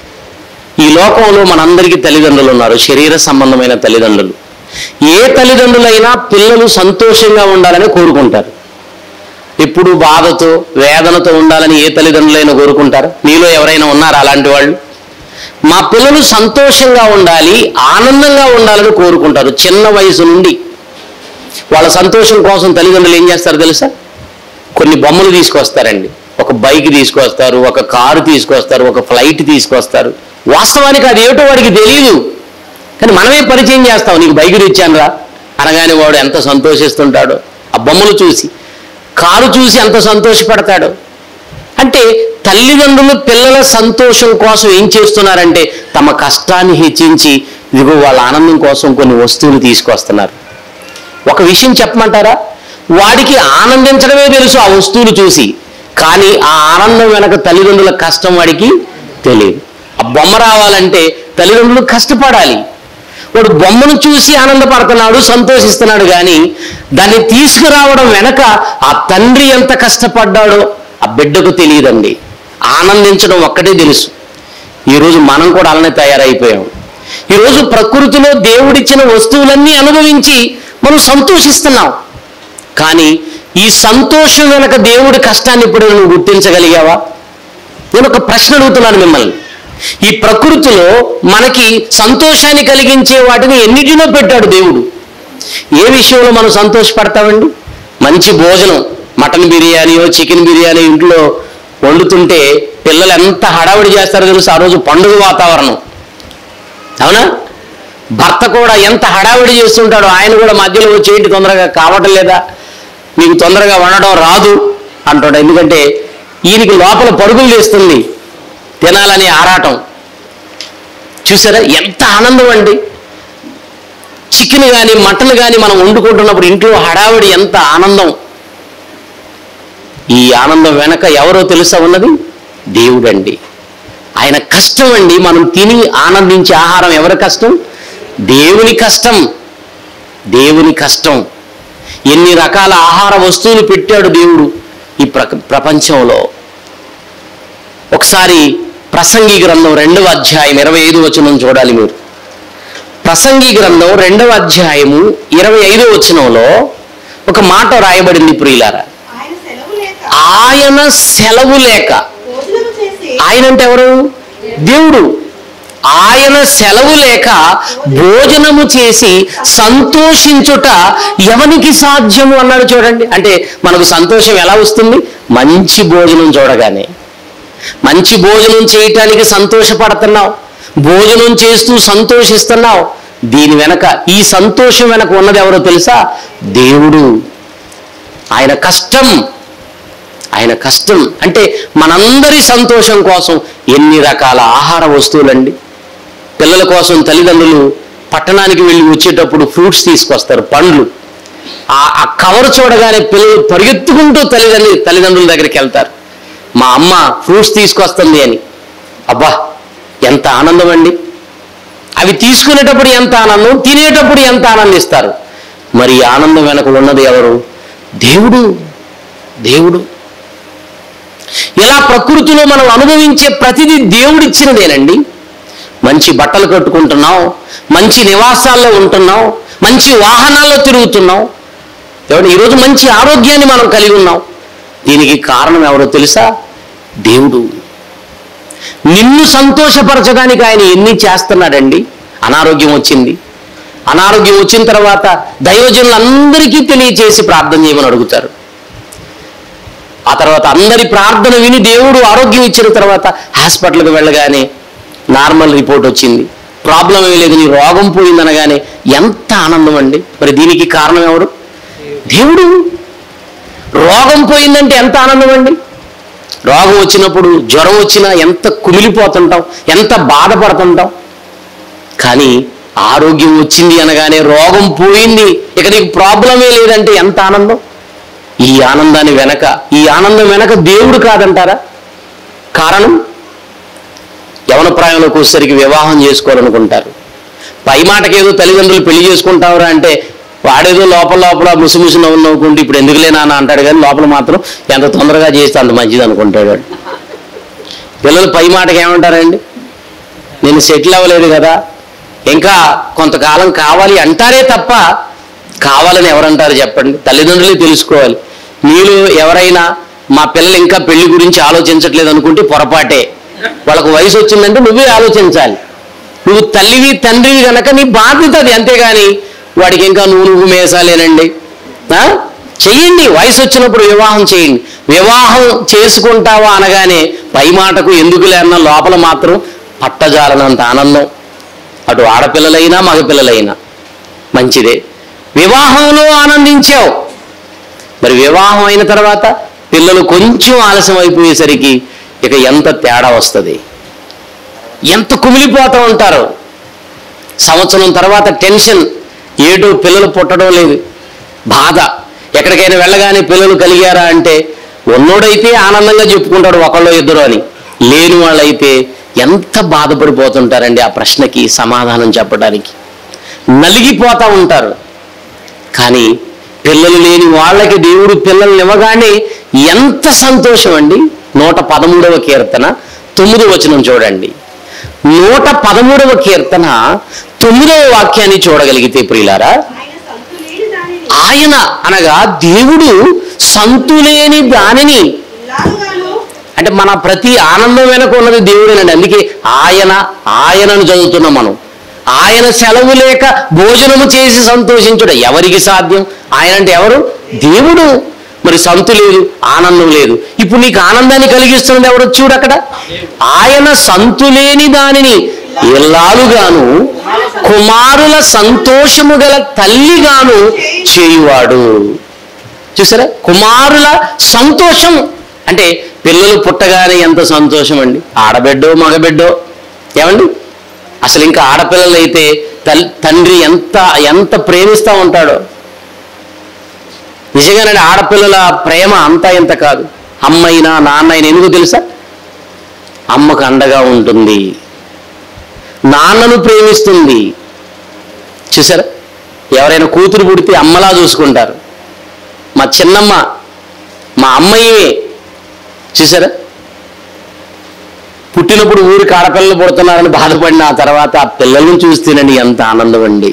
ఈ లోకంలో మనందరికీ తల్లిదండ్రులు ఉన్నారు శరీర సంబంధమైన తల్లిదండ్రులు ఏ తల్లిదండ్రులైనా పిల్లలు సంతోషంగా ఉండాలని కోరుకుంటారు ఎప్పుడు బాధతో వేదనతో ఉండాలని ఏ తల్లిదండ్రులైనా కోరుకుంటారు మీలో ఎవరైనా ఉన్నారా అలాంటి వాళ్ళు మా పిల్లలు సంతోషంగా ఉండాలి ఆనందంగా ఉండాలని కోరుకుంటారు చిన్న వయసు నుండి వాళ్ళ సంతోషం కోసం తల్లిదండ్రులు ఏం చేస్తారు తెలుసా కొన్ని బొమ్మలు తీసుకొస్తారండి ఒక బైక్ తీసుకొస్తారు ఒక కారు తీసుకొస్తారు ఒక ఫ్లైట్ తీసుకొస్తారు వాస్తవానికి అది ఏమిటో వాడికి తెలియదు కానీ మనమే పరిచయం చేస్తాం నీకు బైక్ తెచ్చానురా అనగానే వాడు ఎంత సంతోషిస్తుంటాడో ఆ బొమ్మలు చూసి కారు చూసి ఎంత సంతోషపడతాడో అంటే తల్లిదండ్రులు పిల్లల సంతోషం కోసం ఏం చేస్తున్నారంటే తమ కష్టాన్ని హెచ్చించి ఇదిగో వాళ్ళ ఆనందం కోసం కొన్ని వస్తువులు తీసుకొస్తున్నారు ఒక విషయం చెప్పమంటారా వాడికి ఆనందించడమే తెలుసు ఆ వస్తువులు చూసి కానీ ఆ ఆనందం వెనక తల్లిదండ్రుల కష్టం వాడికి తెలియదు ఆ బొమ్మ రావాలంటే తల్లిదండ్రులు కష్టపడాలి వాడు బొమ్మను చూసి ఆనందపడుతున్నాడు సంతోషిస్తున్నాడు కానీ దాన్ని తీసుకురావడం వెనక ఆ తండ్రి ఎంత కష్టపడ్డాడో ఆ బిడ్డకు తెలియదండి ఆనందించడం ఒక్కటే తెలుసు ఈరోజు మనం కూడా అలానే తయారైపోయాం ఈరోజు ప్రకృతిలో దేవుడిచ్చిన వస్తువులన్నీ అనుభవించి మనం సంతోషిస్తున్నాం కానీ ఈ సంతోషం వెనక దేవుడి కష్టాన్ని ఇప్పుడు నువ్వు గుర్తించగలిగావా నేను ఒక ప్రశ్న అడుగుతున్నాను మిమ్మల్ని ఈ ప్రకృతిలో మనకి సంతోషాన్ని కలిగించే వాటిని ఎన్నిటిలో పెట్టాడు దేవుడు ఏ విషయంలో మనం సంతోషపడతామండి మంచి భోజనం మటన్ బిర్యానీయో చికెన్ బిర్యానీ ఇంట్లో వండుతుంటే పిల్లలు ఎంత హడావిడి చేస్తారో తెలుసు ఆ రోజు పండుగ వాతావరణం అవునా భర్త కూడా ఎంత హడావిడి చేస్తుంటాడో ఆయన కూడా మధ్యలో వచ్చి ఏంటి తొందరగా కావటం లేదా నీకు తొందరగా వండడం రాదు అంటాడు ఎందుకంటే ఈయనకి లోపల పరుగులు చేస్తుంది తినాలని ఆరాటం చూసారా ఎంత ఆనందం అండి చికెన్ కానీ మటన్ కానీ మనం వండుకుంటున్నప్పుడు ఇంట్లో హడావిడి ఎంత ఆనందం ఈ ఆనందం వెనక ఎవరో తెలుసా ఉన్నది దేవుడండి ఆయన కష్టం అండి మనం తిని ఆనందించే ఆహారం ఎవరి కష్టం దేవుని కష్టం దేవుని కష్టం ఎన్ని రకాల ఆహార వస్తువులు పెట్టాడు దేవుడు ఈ ప్ర ప్రపంచంలో ఒకసారి ప్రసంగి గ్రంథం రెండవ అధ్యాయం ఇరవై ఐదు వచనం చూడాలి మీరు ప్రసంగి గ్రంథం రెండవ అధ్యాయము ఇరవై ఐదో వచనంలో ఒక మాట రాయబడింది ప్రియులారా ఆయన సెలవు లేక ఆయన సెలవు లేక రోజుల ఆయన అంటే ఎవరు దేవుడు ఆయన సెలవు లేక భోజనము చేసి సంతోషించుట ఎవనికి సాధ్యము అన్నాడు చూడండి అంటే మనకు సంతోషం ఎలా వస్తుంది మంచి భోజనం చూడగానే మంచి భోజనం చేయటానికి సంతోషపడుతున్నావు భోజనం చేస్తూ సంతోషిస్తున్నావు దీని వెనక ఈ సంతోషం వెనక ఉన్నది ఎవరో తెలుసా దేవుడు ఆయన కష్టం ఆయన కష్టం అంటే మనందరి సంతోషం కోసం ఎన్ని రకాల ఆహార వస్తువులండి పిల్లల కోసం తల్లిదండ్రులు పట్టణానికి వెళ్ళి వచ్చేటప్పుడు ఫ్రూట్స్ తీసుకొస్తారు పండ్లు ఆ ఆ కవర్ చూడగానే పిల్లలు పరిగెత్తుకుంటూ తల్లిదండ్రులు తల్లిదండ్రుల దగ్గరికి వెళ్తారు మా అమ్మ ఫ్రూట్స్ తీసుకొస్తుంది అని అబ్బా ఎంత ఆనందం అండి అవి తీసుకునేటప్పుడు ఎంత ఆనందం తినేటప్పుడు ఎంత ఆనందిస్తారు మరి ఈ ఆనందం వెనక ఉన్నది ఎవరు దేవుడు దేవుడు ఇలా ప్రకృతిలో మనం అనుభవించే ప్రతిదీ దేవుడిచ్చినదేనండి మంచి బట్టలు కట్టుకుంటున్నాం మంచి నివాసాల్లో ఉంటున్నాం మంచి వాహనాల్లో తిరుగుతున్నాం ఏమంటే ఈరోజు మంచి ఆరోగ్యాన్ని మనం కలిగి ఉన్నాం దీనికి కారణం ఎవరో తెలుసా దేవుడు నిన్ను సంతోషపరచడానికి ఆయన ఎన్ని చేస్తున్నాడండి అనారోగ్యం వచ్చింది అనారోగ్యం వచ్చిన తర్వాత దైవజనులందరికీ తెలియచేసి ప్రార్థన చేయమని అడుగుతారు ఆ తర్వాత అందరి ప్రార్థన విని దేవుడు ఆరోగ్యం ఇచ్చిన తర్వాత హాస్పిటల్కి వెళ్ళగానే నార్మల్ రిపోర్ట్ వచ్చింది ప్రాబ్లం ఏమీ లేదు నీ రోగం పోయిందనగానే ఎంత ఆనందం అండి మరి దీనికి కారణం ఎవరు దేవుడు రోగం పోయిందంటే ఎంత ఆనందం అండి రోగం వచ్చినప్పుడు జ్వరం వచ్చినా ఎంత కుమిలిపోతుంటాం ఎంత బాధపడుతుంటాం కానీ ఆరోగ్యం వచ్చింది అనగానే రోగం పోయింది ఇక నీకు ప్రాబ్లమే లేదంటే ఎంత ఆనందం ఈ ఆనందాన్ని వెనక ఈ ఆనందం వెనక దేవుడు కాదంటారా కారణం యవన ప్రాయంలోకి వచ్చేసరికి వివాహం చేసుకోవాలనుకుంటారు పై మాటకేదో తల్లిదండ్రులు పెళ్లి చేసుకుంటావురా అంటే వాడేదో లోపల లోపల ముసిముసి నవ్వు నవ్వుకుంటూ ఇప్పుడు ఎందుకులే నాన్న అంటాడు కానీ లోపల మాత్రం ఎంత తొందరగా చేస్తే అంత మంచిది అనుకుంటాడు వాడు. పిల్లలు పై మాటకి ఏమంటారండి నేను సెటిల్ అవ్వలేదు కదా ఇంకా కొంతకాలం కావాలి అంటారే తప్ప కావాలని ఎవరంటారు చెప్పండి తల్లిదండ్రులే తెలుసుకోవాలి మీరు ఎవరైనా మా పిల్లలు ఇంకా పెళ్లి గురించి ఆలోచించట్లేదు అనుకుంటే పొరపాటే వాళ్ళకు వయసు వచ్చిందంటే నువ్వే ఆలోచించాలి నువ్వు తల్లివి తండ్రివి గనక నీ బాధ్యత అది అంతేగాని వాడికి ఇంకా నువ్వు నువ్వు మేసాలేనండి ఆ? చెయ్యండి వయసు వచ్చినప్పుడు వివాహం చేయండి వివాహం చేసుకుంటావా అనగానే పై మాటకు ఎందుకులే అన్న లోపల మాత్రం పట్టజాలనంత ఆనందం అటు ఆడపిల్లలైనా మగపిల్లలైనా మంచిదే వివాహంలో ఆనందించావు మరి వివాహం అయిన తర్వాత పిల్లలు కొంచెం ఆలస్యం అయిపోయేసరికి ఇక ఎంత తేడా వస్తుంది ఎంత కుమిలిపోతూ ఉంటారు సంవత్సరం తర్వాత టెన్షన్ ఏటో పిల్లలు పుట్టడం లేదు బాధ ఎక్కడికైనా వెళ్ళగానే పిల్లలు కలిగారా అంటే ఉన్నోడైతే ఆనందంగా చెప్పుకుంటాడు ఒకళ్ళు ఇద్దరు అని లేని వాళ్ళైతే ఎంత బాధపడిపోతుంటారండి ఆ ప్రశ్నకి సమాధానం చెప్పడానికి నలిగిపోతూ ఉంటారు కానీ పిల్లలు లేని వాళ్ళకి దేవుడు పిల్లల్ని ఇవ్వగానే ఎంత సంతోషం అండి నూట పదమూడవ కీర్తన తొమ్మిదవ వచనం చూడండి నూట పదమూడవ కీర్తన తొమ్మిదవ వాక్యాన్ని చూడగలిగితే ప్రియులారా ఆయన అనగా దేవుడు సంతులేని దానిని అంటే మన ప్రతి ఆనందం వెనక ఉన్నది దేవుడేనండి అందుకే ఆయన ఆయనను చదువుతున్నాం మనం ఆయన సెలవు లేక భోజనము చేసి సంతోషించుట ఎవరికి సాధ్యం ఆయన అంటే ఎవరు దేవుడు మరి సంతు లేదు ఆనందం లేదు ఇప్పుడు నీకు ఆనందాన్ని కలిగిస్తున్నది ఎవరు చూడు అక్కడ ఆయన సంతులేని దానిని ఇల్లాలుగాను కుమారుల సంతోషము గల తల్లిగాను చేయువాడు చూసారా కుమారుల సంతోషం అంటే పిల్లలు పుట్టగానే ఎంత సంతోషం అండి ఆడబిడ్డో మగబిడ్డో ఏమండి అసలు ఇంకా ఆడపిల్లలు అయితే తల్ తండ్రి ఎంత ఎంత ప్రేమిస్తూ ఉంటాడో నిజంగానండి ఆడపిల్లల ప్రేమ అంతా ఇంత కాదు అమ్మైనా నాన్నైనా ఎందుకు తెలుసా అమ్మకు అండగా ఉంటుంది నాన్నను ప్రేమిస్తుంది చూసారా ఎవరైనా కూతురు పుడితే అమ్మలా చూసుకుంటారు మా చిన్నమ్మ మా అమ్మయ్యే చూసారా పుట్టినప్పుడు ఊరికి ఆడపిల్లలు పుడుతున్నారని బాధపడిన ఆ తర్వాత ఆ పిల్లల్ని చూస్తేనండి ఎంత ఆనందం అండి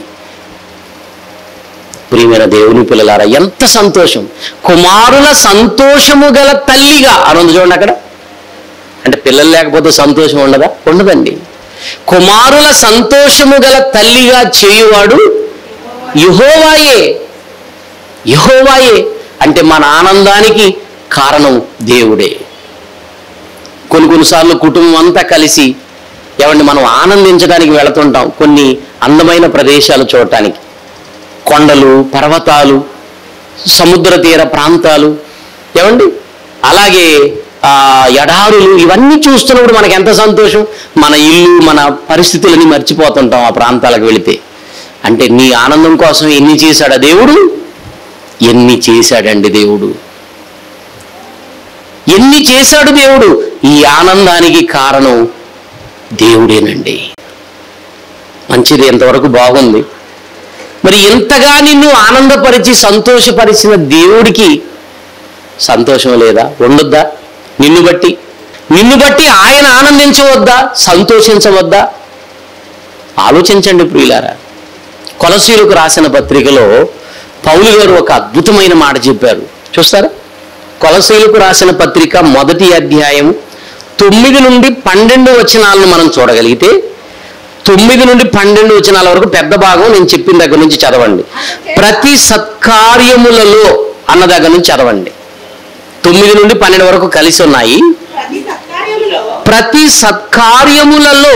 ప్రియమైన దేవుని పిల్లలారా ఎంత సంతోషం కుమారుల సంతోషము గల తల్లిగా అని ఉంది చూడండి అక్కడ అంటే పిల్లలు లేకపోతే సంతోషం ఉండదా ఉండదండి కుమారుల సంతోషము గల తల్లిగా చేయువాడు యహోవాయే యహోవాయే అంటే మన ఆనందానికి కారణం దేవుడే కొన్ని కొన్నిసార్లు కుటుంబం అంతా కలిసి ఏమండి మనం ఆనందించడానికి వెళుతుంటాం కొన్ని అందమైన ప్రదేశాలు చూడటానికి కొండలు పర్వతాలు సముద్ర తీర ప్రాంతాలు ఏమండి అలాగే ఆ ఎడారులు ఇవన్నీ చూస్తున్నప్పుడు మనకి ఎంత సంతోషం మన ఇల్లు మన పరిస్థితులని మర్చిపోతుంటాం ఆ ప్రాంతాలకు వెళితే అంటే నీ ఆనందం కోసం ఎన్ని చేశాడా దేవుడు ఎన్ని చేశాడండి దేవుడు ఎన్ని చేశాడు దేవుడు ఈ ఆనందానికి కారణం దేవుడేనండి మంచిది ఎంతవరకు బాగుంది మరి ఇంతగా నిన్ను ఆనందపరిచి సంతోషపరిచిన దేవుడికి సంతోషం లేదా ఉండొద్దా నిన్ను బట్టి నిన్ను బట్టి ఆయన ఆనందించవద్దా సంతోషించవద్దా ఆలోచించండి ప్రియులారా కొలసీలకు రాసిన పత్రికలో పౌలు గారు ఒక అద్భుతమైన మాట చెప్పారు చూస్తారా కొలసీలకు రాసిన పత్రిక మొదటి అధ్యాయం తొమ్మిది నుండి పన్నెండు వచనాలను మనం చూడగలిగితే తొమ్మిది నుండి పన్నెండు వచనాల వరకు పెద్ద భాగం నేను చెప్పిన దగ్గర నుంచి చదవండి ప్రతి సత్కార్యములలో అన్న దగ్గర నుంచి చదవండి తొమ్మిది నుండి పన్నెండు వరకు కలిసి ఉన్నాయి ప్రతి సత్కార్యములో ప్రతి సత్కార్యములలో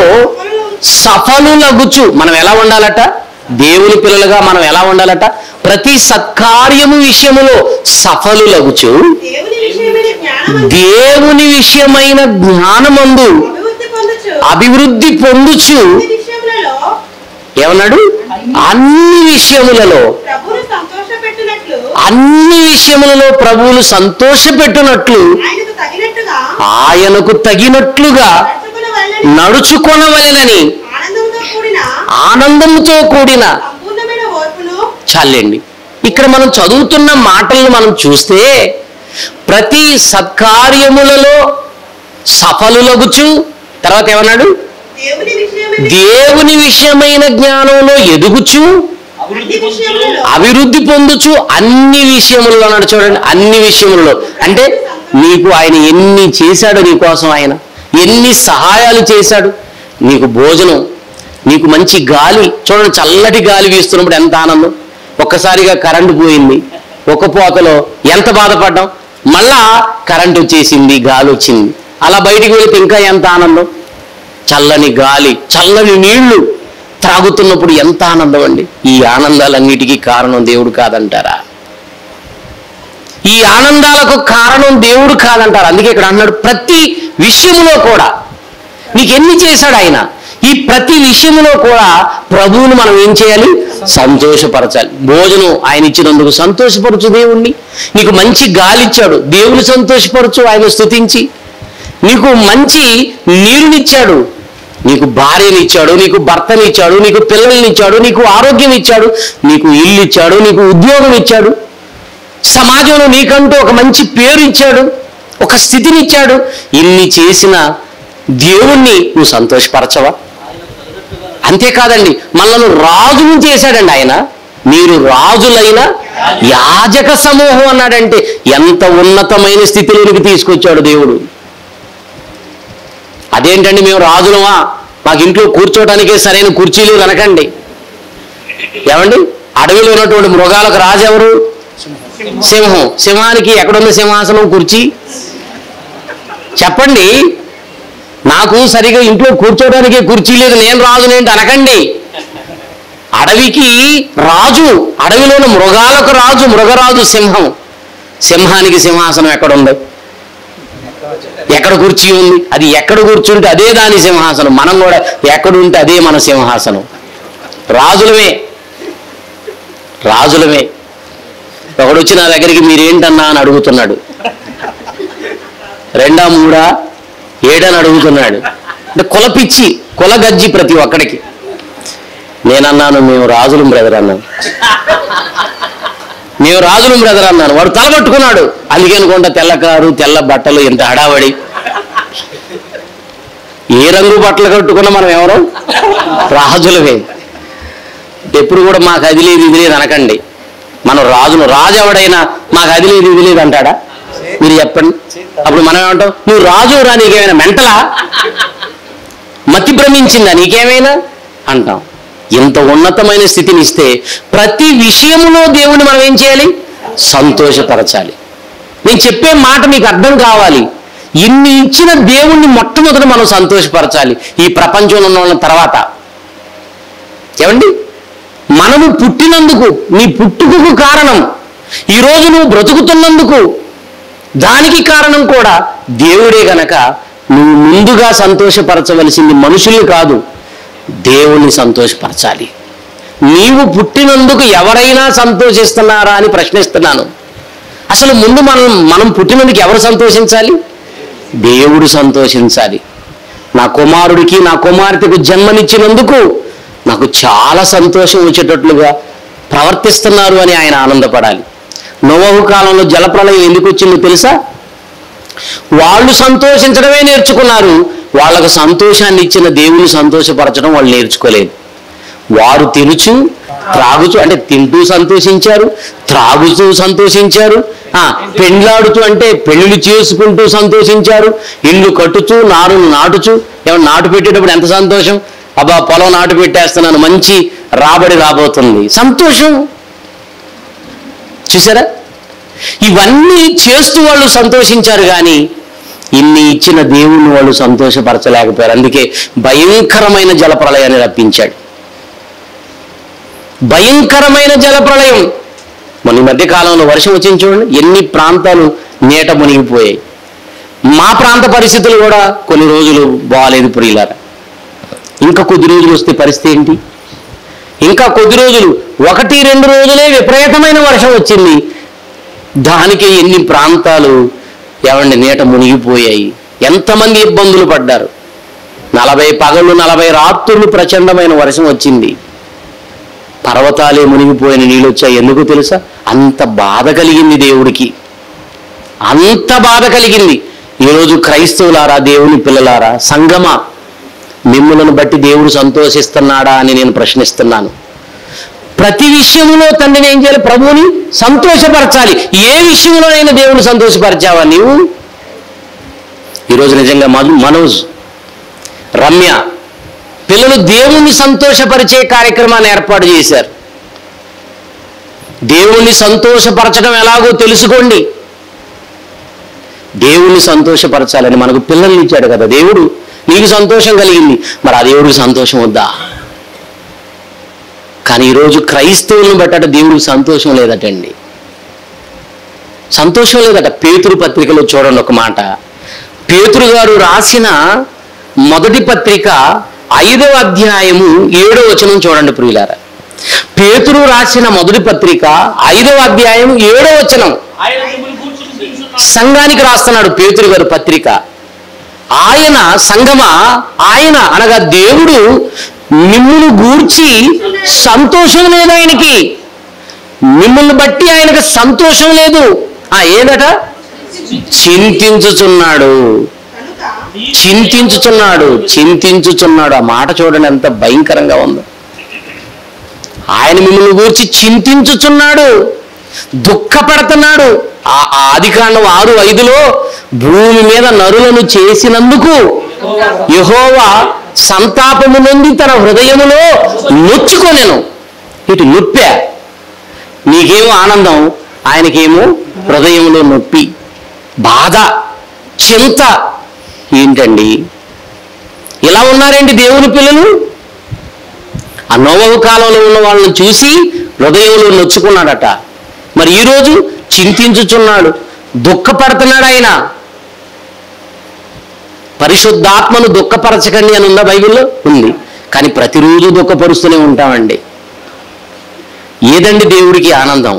సఫలులగుచు మనం ఎలా ఉండాలట దేవుని పిల్లలుగా మనం ఎలా ఉండాలట ప్రతి సత్కార్యము విషయములో సఫలులగుచు దేవుని విషయమైన జ్ఞానం దేవుని విషయమైన జ్ఞానమందు అభివృద్ధి పొందొచ్చు అభివృద్ధి పొందుచు అన్ని విషయములలో ఏమన్నాడు అన్ని విషయములలో ప్రభువును సంతోషపెట్టినట్లు అన్ని విషయములలో ప్రభువులు సంతోషపెట్టునట్లు ఆయనకు తగినట్టుగా ఆయనకు తగినట్లుగా నడుచుకుని వెళ్ళని నడుచుకొనవలెనని ఆనందంతో కూడిన ఆనందంతో కూడిన సంపూర్ణమైన ఓర్పును చాలండి ఇక్కడ మనం చదువుతున్న మాటలను మనం చూస్తే ప్రతి సత్కార్యములలో సఫలులగుచు తర్వాత ఏమన్నాడు దేవుని విషయమైన దేవుని విషయమైన జ్ఞానంలో ఎదుగుచు అన్ని విషయములలో అభివృద్ధి పొందుచు అన్ని విషయములలో అన్నాడు చూడండి అన్ని విషయములలో అంటే నీకు ఆయన ఎన్ని చేశాడు నీ కోసం ఆయన ఎన్ని సహాయాలు చేశాడు నీకు భోజనం నీకు మంచి గాలి చూడండి చల్లటి గాలి వీస్తున్నప్పుడు ఎంత ఆనందం ఒక్కసారిగా కరెంటు పోయింది ఒక పోతలో ఎంత బాధపడ్డాం మళ్ళా కరెంట్ వచ్చేసింది గాలి వచ్చింది అలా బయటికి వెళితే ఇంకా ఎంత ఆనందం చల్లని గాలి చల్లని నీళ్లు త్రాగుతున్నప్పుడు ఎంత ఆనందం అండి ఈ ఆనందాలన్నిటికీ కారణం దేవుడు కాదంటారా ఈ ఆనందాలకు కారణం దేవుడు కాదంటారు అందుకే ఇక్కడ అన్నాడు ప్రతి విషయంలో కూడా నీకు ఎన్ని చేశాడు ఆయన ఈ ప్రతి విషయంలో కూడా ప్రభువును మనం ఏం చేయాలి సంతోషపరచాలి భోజనం ఆయన ఇచ్చినందుకు సంతోషపరచు దేవుణ్ణి నీకు మంచి గాలి ఇచ్చాడు దేవుని సంతోషపరచు ఆయన స్తుతించి నీకు మంచి నీరునిచ్చాడు నీకు భార్యనిచ్చాడు నీకు భర్తనిచ్చాడు నీకు పిల్లల్నిచ్చాడు నీకు ఆరోగ్యం ఇచ్చాడు నీకు ఇల్లు ఇచ్చాడు నీకు ఉద్యోగం ఇచ్చాడు సమాజంలో నీకంటూ ఒక మంచి పేరు ఇచ్చాడు ఒక స్థితిని ఇచ్చాడు ఇన్ని చేసిన దేవుణ్ణి నువ్వు సంతోషపరచవా అంతేకాదండి మనల్ని రాజును చేశాడండి ఆయన మీరు రాజులైన యాజక సమూహం అన్నాడంటే ఎంత ఉన్నతమైన స్థితిలోనికి తీసుకొచ్చాడు దేవుడు అదేంటండి మేము రాజులమా మాకు ఇంట్లో కూర్చోవడానికే సరైన కుర్చీలు అనకండి ఏమండి అడవిలో ఉన్నటువంటి మృగాలకు రాజు ఎవరు సింహం సింహానికి ఎక్కడుంది సింహాసనం కుర్చీ చెప్పండి నాకు సరిగా ఇంట్లో కూర్చోవడానికి కుర్చీ లేదు నేను రాజునేంటి అనకండి అడవికి రాజు అడవిలోని మృగాలకు రాజు మృగరాజు సింహం సింహానికి సింహాసనం ఎక్కడుంది ఎక్కడ కుర్చీ ఉంది అది ఎక్కడ కూర్చుంటే అదే దాని సింహాసనం మనం కూడా ఎక్కడ ఉంటే అదే మన సింహాసనం రాజులమే రాజులమే ఒకడు వచ్చి నా దగ్గరికి మీరేంటన్నా అని అడుగుతున్నాడు రెండా మూడా ఏడని అడుగుతున్నాడు అంటే కుల పిచ్చి కుల గజ్జి ప్రతి ఒక్కడికి నేనన్నాను మేము రాజులం బ్రదర్ అన్నాను మేము రాజులం బ్రదర్ అన్నాను వాడు తల పట్టుకున్నాడు అందుకే అనుకుంటా తెల్ల కారు తెల్ల బట్టలు ఇంత హడావడి ఏ రంగు బట్టలు కట్టుకున్నా మనం ఎవరు రాజులమే ఎప్పుడు కూడా మాకు అది లేదు ఇది లేదు అనకండి మనం రాజును రాజు ఎవడైనా మాకు అది లేదు ఇది లేదు అంటాడా మీరు చెప్పండి అప్పుడు మనం ఏమంటాం నువ్వు రాజు రా నీకేమైనా మెంటలా మతి భ్రమించిందా నీకేమైనా అంటాం ఇంత ఉన్నతమైన స్థితిని ఇస్తే ప్రతి విషయములో దేవుణ్ణి మనం ఏం చేయాలి సంతోషపరచాలి నేను చెప్పే మాట మీకు అర్థం కావాలి ఇన్ని ఇచ్చిన దేవుణ్ణి మొట్టమొదట మనం సంతోషపరచాలి ఈ ప్రపంచంలో ఉన్న వాళ్ళ తర్వాత ఏమండి మనము పుట్టినందుకు నీ పుట్టుకకు కారణం ఈరోజు నువ్వు బ్రతుకుతున్నందుకు దానికి కారణం కూడా దేవుడే గనక నువ్వు ముందుగా సంతోషపరచవలసింది మనుషుల్ని కాదు దేవుణ్ణి సంతోషపరచాలి నీవు పుట్టినందుకు ఎవరైనా సంతోషిస్తున్నారా అని ప్రశ్నిస్తున్నాను అసలు ముందు మనం మనం పుట్టినందుకు ఎవరు సంతోషించాలి దేవుడు సంతోషించాలి నా కుమారుడికి నా కుమార్తెకు జన్మనిచ్చినందుకు నాకు చాలా సంతోషం వచ్చేటట్లుగా ప్రవర్తిస్తున్నారు అని ఆయన ఆనందపడాలి నోవహు కాలంలో జలప్రలయం ఎందుకు వచ్చిందో తెలుసా వాళ్ళు సంతోషించడమే నేర్చుకున్నారు వాళ్ళకు సంతోషాన్ని ఇచ్చిన దేవుని సంతోషపరచడం వాళ్ళు నేర్చుకోలేదు వారు తినుచు త్రాగుచు అంటే తింటూ సంతోషించారు త్రాగుతూ సంతోషించారు ఆ పెండ్లాడుతూ అంటే పెళ్లిళ్ళు చేసుకుంటూ సంతోషించారు ఇల్లు కట్టుచు నారును నాటుచు ఏమన్నా నాటు పెట్టేటప్పుడు ఎంత సంతోషం అబ్బా పొలం నాటు పెట్టేస్తున్నాను మంచి రాబడి రాబోతుంది సంతోషం చూసారా ఇవన్నీ చేస్తూ వాళ్ళు సంతోషించారు కానీ ఇన్ని ఇచ్చిన దేవుణ్ణి వాళ్ళు సంతోషపరచలేకపోయారు అందుకే భయంకరమైన జలప్రలయాన్ని రప్పించాడు భయంకరమైన జలప్రలయం మన ఈ మధ్య కాలంలో వర్షం వచ్చింది చూడండి ఎన్ని ప్రాంతాలు నీట మునిగిపోయాయి మా ప్రాంత పరిస్థితులు కూడా కొన్ని రోజులు బాగాలేదు పురిలారా ఇంకా కొద్ది రోజులు వస్తే పరిస్థితి ఏంటి ఇంకా కొద్ది రోజులు ఒకటి రెండు రోజులే విపరీతమైన వర్షం వచ్చింది దానికి ఎన్ని ప్రాంతాలు ఏమండి నీట మునిగిపోయాయి ఎంతమంది ఇబ్బందులు పడ్డారు నలభై పగళ్ళు నలభై రాత్రులు ప్రచండమైన వర్షం వచ్చింది పర్వతాలే మునిగిపోయిన నీళ్ళు వచ్చాయి ఎందుకు తెలుసా అంత బాధ కలిగింది దేవుడికి అంత బాధ కలిగింది ఈరోజు క్రైస్తవులారా దేవుని పిల్లలారా సంగమా మిమ్మలను బట్టి దేవుడు సంతోషిస్తున్నాడా అని నేను ప్రశ్నిస్తున్నాను ప్రతి విషయంలో తండ్రిని ఏం చేయాలి ప్రభువుని సంతోషపరచాలి ఏ విషయంలోనైనా దేవుని సంతోషపరిచావా నీవు ఈరోజు నిజంగా మధు మనోజ్ రమ్య పిల్లలు దేవుణ్ణి సంతోషపరిచే కార్యక్రమాన్ని ఏర్పాటు చేశారు దేవుణ్ణి సంతోషపరచడం ఎలాగో తెలుసుకోండి దేవుణ్ణి సంతోషపరచాలని మనకు పిల్లల్ని ఇచ్చాడు కదా దేవుడు నీకు సంతోషం కలిగింది మరి ఆ దేవుడికి సంతోషం వద్దా కానీ ఈరోజు క్రైస్తవులను బట్టట దేవుడికి సంతోషం లేదటండి సంతోషం లేదట పేతురు పత్రికలో చూడండి ఒక మాట పేతురు గారు రాసిన మొదటి పత్రిక ఐదవ అధ్యాయము ఏడో వచనం చూడండి ప్రియులారా పేతురు రాసిన మొదటి పత్రిక ఐదవ అధ్యాయం ఏడో వచనం ఆయన మిమ్మల్ని కూర్చుని పిలుచున్నాడు సంఘానికి రాస్తున్నాడు పేతురు గారు పత్రిక ఆయన సంగమ ఆయన అనగా దేవుడు మిమ్మల్ని గూర్చి సంతోషం లేదు ఆయనకి మిమ్మల్ని బట్టి ఆయనకు సంతోషం లేదు ఆ ఏదట చింతించుచున్నాడు కనుక చింతించుచున్నాడు చింతించుచున్నాడు ఆ మాట చూడండి ఎంత భయంకరంగా ఉందో ఆయన మిమ్మల్ని గురించి చింతించుచున్నాడు దుఃఖపడుతున్నాడు ఆ ఆ ఆదికాండం ఆరు ఐదులో భూమి మీద నరులను చేసినందుకు యహోవా సంతాపము నుండి తన హృదయములో నొచ్చుకొనెను ఇటు నొప్పా నీకేమో ఆనందం ఆయనకేమో హృదయంలో నొప్పి బాధ చింత ఏంటండి ఇలా ఉన్నారేంటి దేవుని పిల్లలు ఆ నోవహు కాలంలో ఉన్న వాళ్ళని చూసి హృదయంలో నొచ్చుకున్నాడట మరి ఈరోజు చింతించుచున్నాడు దుఃఖపడుతున్నాడు ఆయన పరిశుద్ధాత్మను దుఃఖపరచకండి అని ఉందా బైబిల్లో ఉంది కానీ ప్రతిరోజు దుఃఖపరుస్తూనే ఉంటామండి ఏదండి దేవుడికి ఆనందం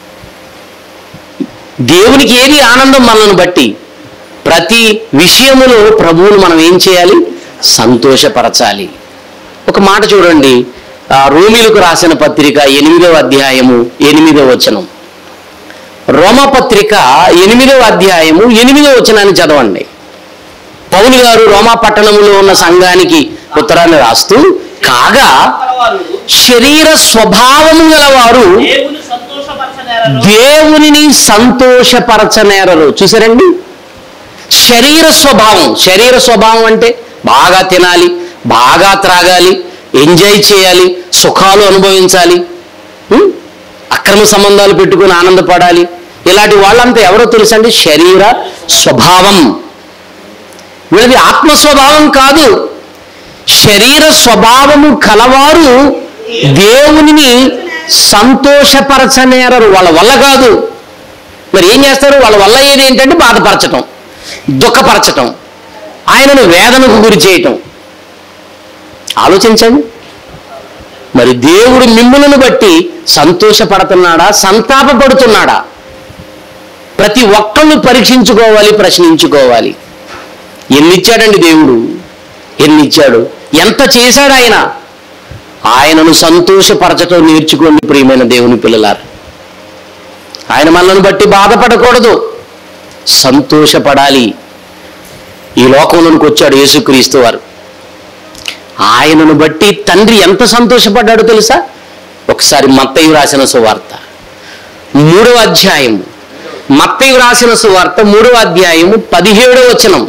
దేవునికి ఏది ఆనందం మనల్ని బట్టి ప్రతి విషయములో ప్రభువును మనం ఏం చేయాలి సంతోషపరచాలి ఒక మాట చూడండి ఆ రోమిలకు రాసిన పత్రిక ఎనిమిదవ అధ్యాయము ఎనిమిదవ వచనం రోమపత్రిక ఎనిమిదవ అధ్యాయము ఎనిమిదవ వచనాన్ని చదవండి పౌలు గారు రోమా పట్టణంలో ఉన్న సంఘానికి ఉత్తరాన్ని రాస్తూ కాగా వారు శరీర స్వభావము గలవారు దేవుని సంతోషపరచనేరక దేవునిని సంతోషపరచనేరరు చూసారండి శరీర స్వభావం శరీర స్వభావం అంటే బాగా తినాలి బాగా త్రాగాలి ఎంజాయ్ చేయాలి సుఖాలు అనుభవించాలి ఉం? అక్రమ సంబంధాలు పెట్టుకుని ఆనందపడాలి ఇలాంటి వాళ్ళంతా ఎవరో తెలుసండి శరీర స్వభావం వీళ్ళది ఆత్మ స్వభావం కాదు శరీర స్వభావము కలవారు దేవునిని సంతోషపరచనేరరు వాళ్ళ వల్ల కాదు మరి ఏం చేస్తారు వాళ్ళ వల్ల ఏది ఏంటంటే బాధపరచటం దుఃఖపరచటం ఆయనను వేదనకు గురి చేయటం ఆలోచించండి మరి దేవుడు మిమ్ములను బట్టి సంతోషపడుతున్నాడా సంతాపపడుతున్నాడా ప్రతి ఒక్కళ్ళు పరీక్షించుకోవాలి ప్రశ్నించుకోవాలి ఎన్నిచ్చాడండి దేవుడు ఎన్నిచ్చాడు ఎంత చేశాడు ఆయన ఆయనను సంతోషపరచటం నేర్చుకోండి ప్రియమైన దేవుని పిల్లలారు ఆయన మనల్ని బట్టి బాధపడకూడదు సంతోషపడాలి ఈ లోకంలోనికి వచ్చాడు యేసుక్రీస్తు వారు ఆయనను బట్టి తండ్రి ఎంత సంతోషపడ్డాడో తెలుసా ఒకసారి మత్తయ్య రాసిన సువార్త మూడవ అధ్యాయం మత్తయ్య రాసిన సువార్త మూడవ అధ్యాయము పదిహేడవ వచనం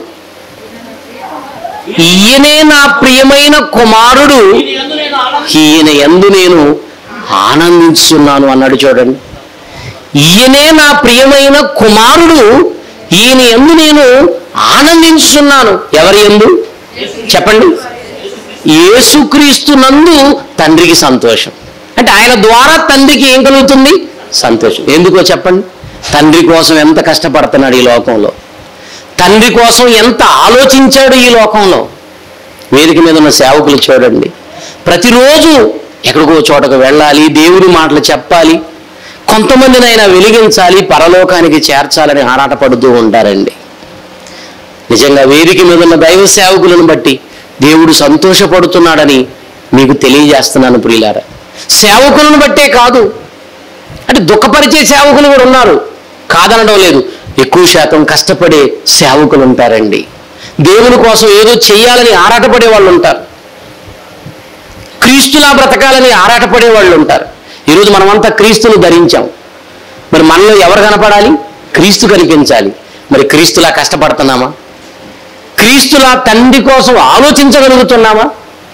ఈయనే నా ప్రియమైన కుమారుడు ఈయన ఎందు నేను ఆనందించున్నాను అన్నాడు చూడండి ఈయనే నా ప్రియమైన కుమారుడు ఈయన ఎందు నేను ఆనందించున్నాను ఎవరి ఎందు చెప్పండి యేసుక్రీస్తు నందు తండ్రికి సంతోషం అంటే ఆయన ద్వారా తండ్రికి ఏం కలుగుతుంది సంతోషం ఎందుకో చెప్పండి తండ్రి కోసం ఎంత కష్టపడుతున్నాడు ఈ లోకంలో తండ్రి కోసం ఎంత ఆలోచించాడు ఈ లోకంలో వేదిక మీద ఉన్న సేవకులు చూడండి ప్రతిరోజు ఎక్కడికో చోటకు వెళ్ళాలి దేవుని మాటలు చెప్పాలి కొంతమందినైనా వెలిగించాలి పరలోకానికి చేర్చాలని ఆరాటపడుతూ ఉంటారండి నిజంగా వేదిక మీద ఉన్న దైవ సేవకులను బట్టి దేవుడు సంతోషపడుతున్నాడని మీకు తెలియజేస్తున్నాను ప్రియులారా సేవకులను బట్టే కాదు అంటే దుఃఖపరిచే సేవకులు కూడా ఉన్నారు కాదనడం లేదు ఎక్కువ శాతం కష్టపడే సేవకులు ఉంటారండి దేవుని కోసం ఏదో చేయాలని ఆరాటపడే వాళ్ళు ఉంటారు క్రీస్తులా బ్రతకాలని ఆరాటపడే వాళ్ళు ఉంటారు ఈరోజు మనమంతా క్రీస్తును ధరించాం మరి మనలో ఎవరు కనపడాలి క్రీస్తు కనిపించాలి మరి క్రీస్తులా కష్టపడుతున్నామా క్రీస్తులా తండ్రి కోసం ఆలోచించగలుగుతున్నామా